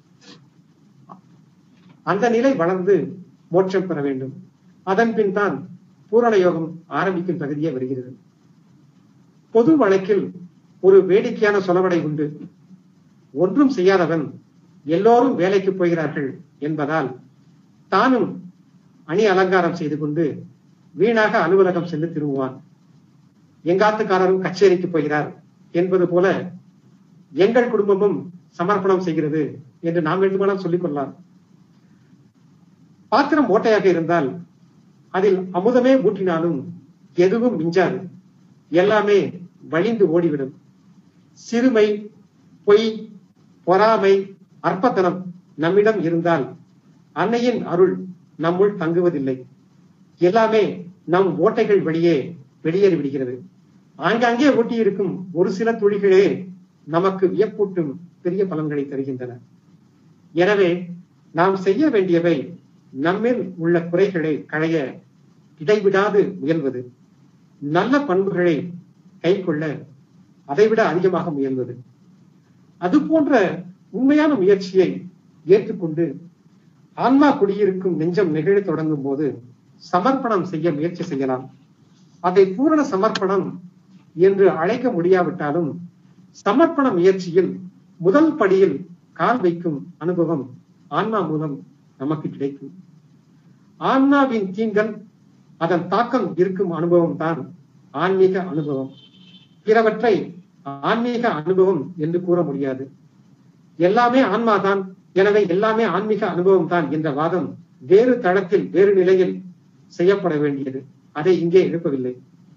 அந்த நிலை வளர்ந்து மோட்சம் பெற வேண்டும் அதன் பின் தான் பூரண யோகம் ஆரம்பிக்கும் தகுதியே வருகிறது பொது வழக்கில் ஒரு வேடிக்கையான சொலவடை உண்டு ஒன்றும் செய்யாதவன் எல்லோரும் வேலைக்கு போகிறார்கள் என்பதால் தானும் அணி அலங்காரம் செய்து கொண்டு வீணாக அலுவலகம் சென்று திரும்புவான் எங்காத்துக்காரரும் கச்சேரிக்கு போகிறார் என்பது போல எங்கள் குடும்பமும் சமர்ப்பணம் செய்கிறது என்று நாம் வேண்டுமானால் சொல்லிக் கொள்ளலாம் பாத்திரம் ஓட்டையாக இருந்தால் அதில் அமுதமே ஊற்றினாலும் எதுவும் மிஞ்சாது எல்லாமே வழிந்து ஓடிவிடும் சிறுமை பொய் பொறாமை அற்பத்தனம் நம்மிடம் இருந்தால் அன்னையின் அருள் நம்முள் தங்குவதில்லை எல்லாமே நம் ஓட்டைகள் வழியே வெளியேறி விடுகிறது ஆங்காங்கே ஒட்டியிருக்கும் ஒரு சில துளிகளே நமக்கு வியப்பூட்டும் பெரிய பலன்களை தருகின்றன எனவே நாம் செய்ய வேண்டியவை நம்மில் உள்ள குறைகளை களைய இடைவிடாது முயல்வது நல்ல பண்புகளை கை கொள்ள அதைவிட அதிகமாக முயல்வது அது போன்ற உண்மையான முயற்சியை ஏற்றுக்கொண்டு ஆன்மா குடியிருக்கும் நெஞ்சம் நிகழ தொடங்கும் போது சமர்ப்பணம் செய்ய முயற்சி செய்யலாம் அதை பூரண சமர்ப்பணம் என்று அழைக்க முடியாவிட்டாலும் சமர்ப்பண முயற்சியில் முதல் படியில் கால் வைக்கும் அனுபவம் ஆன்மா மூலம் நமக்கு கிடைக்கும் ஆன்மாவின் தீங்கல் அதன் தாக்கம் இருக்கும் அனுபவம் தான் ஆன்மீக அனுபவம் பிறவற்றை ஆன்மீக அனுபவம் என்று கூற முடியாது எல்லாமே ஆன்மாதான் எனவே எல்லாமே ஆன்மீக அனுபவம் தான் என்ற வாதம் வேறு தளத்தில் வேறு நிலையில் செய்யப்பட வேண்டியது அதை இங்கே எழுப்பவில்லை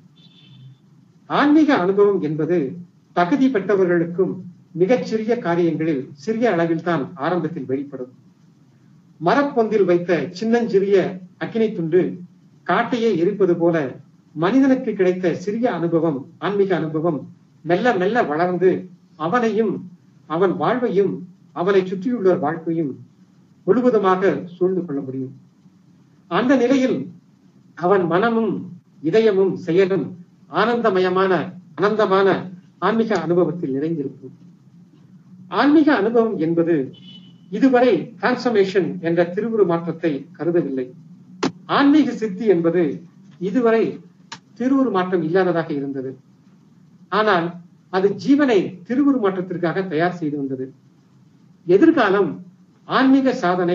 ஆன்மீக அனுபவம் என்பது தகுதி பெற்றவர்களுக்கும் மிகச்சிறிய காரியங்களில் சிறிய அளவில் தான் ஆரம்பத்தில் வெளிப்படும் மரப்பொந்தில் வைத்த சின்னஞ்சிறிய அக்கினி துண்டு காட்டையே எரிப்பது போல மனிதனுக்கு கிடைத்த சிறிய அனுபவம் ஆன்மீக அனுபவம் மெல்ல மெல்ல வளர்ந்து அவனையும் அவன் வாழ்வையும் அவனை சுற்றியுள்ளோர் வாழ்க்கையும் முழுவதுமாக சூழ்ந்து கொள்ள முடியும் அந்த நிலையில் அவன் மனமும் இதயமும் செயலும் ஆனந்தமயமான அனந்தமான ஆன்மீக அனுபவத்தில் நிறைந்திருக்கும் ஆன்மீக அனுபவம் என்பது இதுவரை டிரான்ஸ்பர்மேஷன் என்ற திருவுரு மாற்றத்தை கருதவில்லை ஆன்மீக சித்தி என்பது இதுவரை திருவுரு மாற்றம் இல்லாததாக இருந்தது ஆனால் அது ஜீவனை திருவுரு மாற்றத்திற்காக தயார் செய்து வந்தது எதிர்காலம் ஆன்மீக சாதனை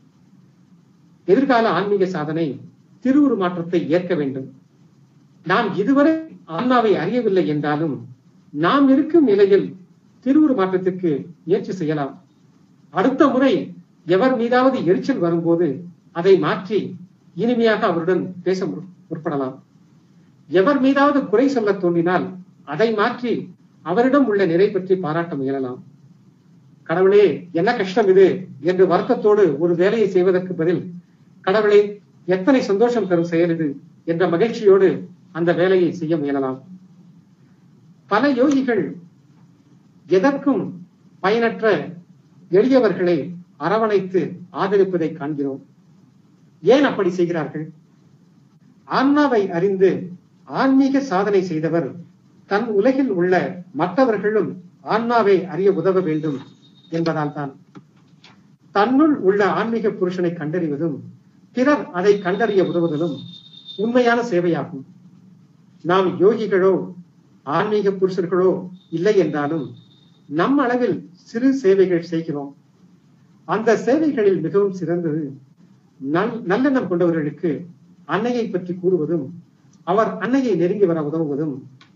எதிர்கால ஆன்மீக சாதனை திருவுரு மாற்றத்தை ஏற்க வேண்டும் நாம் இதுவரை ஆன்மாவை அறியவில்லை என்றாலும் நாம் இருக்கும் நிலையில் திருவுரு மாற்றத்திற்கு முயற்சி செய்யலாம் அடுத்த முறை எவர் மீதாவது எரிச்சல் வரும்போது அதை மாற்றி இனிமையாக அவருடன் பேச முற்படலாம் எவர் மீதாவது குறை சொல்ல தோன்றினால் அதை மாற்றி அவரிடம் உள்ள நிறை பற்றி பாராட்ட முயலலாம் கடவுளே என்ன கஷ்டம் இது என்று வருத்தத்தோடு ஒரு வேலையை செய்வதற்கு பதில் கடவுளே எத்தனை சந்தோஷம் தரும் செயல் இது என்ற மகிழ்ச்சியோடு அந்த வேலையை செய்ய முயலலாம் பல யோகிகள் எதற்கும் பயனற்ற எளியவர்களை அரவணைத்து ஆதரிப்பதை காண்கிறோம் ஏன் அப்படி செய்கிறார்கள் ஆன்மாவை அறிந்து ஆன்மீக சாதனை செய்தவர் தன் உலகில் உள்ள மற்றவர்களும் ஆன்மாவை அறிய உதவ வேண்டும் என்பதால் தான் தன்னுள் உள்ள ஆன்மீக புருஷனை கண்டறிவதும் பிறர் அதை கண்டறிய உதவுதலும் உண்மையான சேவையாகும் நாம் யோகிகளோ ஆன்மீக புருஷர்களோ இல்லை என்றாலும் நம் அளவில் சிறு சேவைகள் செய்கிறோம் அந்த சேவைகளில் மிகவும் சிறந்தது நல் நல்லெண்ணம் கொண்டவர்களுக்கு அன்னையை பற்றி கூறுவதும் அவர் அன்னையை நெருங்கி வர உதவுவதும்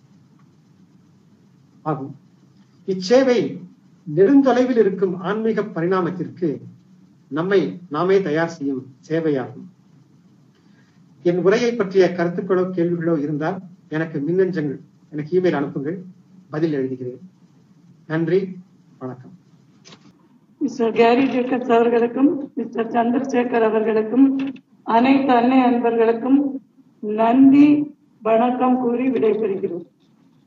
ஆகும் இச்சேவை நெடுந்தொலைவில் இருக்கும் ஆன்மீக பரிணாமத்திற்கு நம்மை நாமே தயார் செய்யும் சேவையாகும் என் உரையை பற்றிய கருத்துக்களோ கேள்விகளோ இருந்தால் எனக்கு மின்னஞ்சங்கள் எனக்கு இமெயில் அனுப்புங்கள் பதில் எழுதுகிறேன் நன்றி வணக்கம் மிஸ்டர் கேரி ஜேக்கப்ஸ் அவர்களுக்கும் மிஸ்டர் சந்திரசேகர் அவர்களுக்கும் அனைத்து அன்னை அன்பர்களுக்கும் நன்றி வணக்கம் கூறி விடைபெறுகிறோம்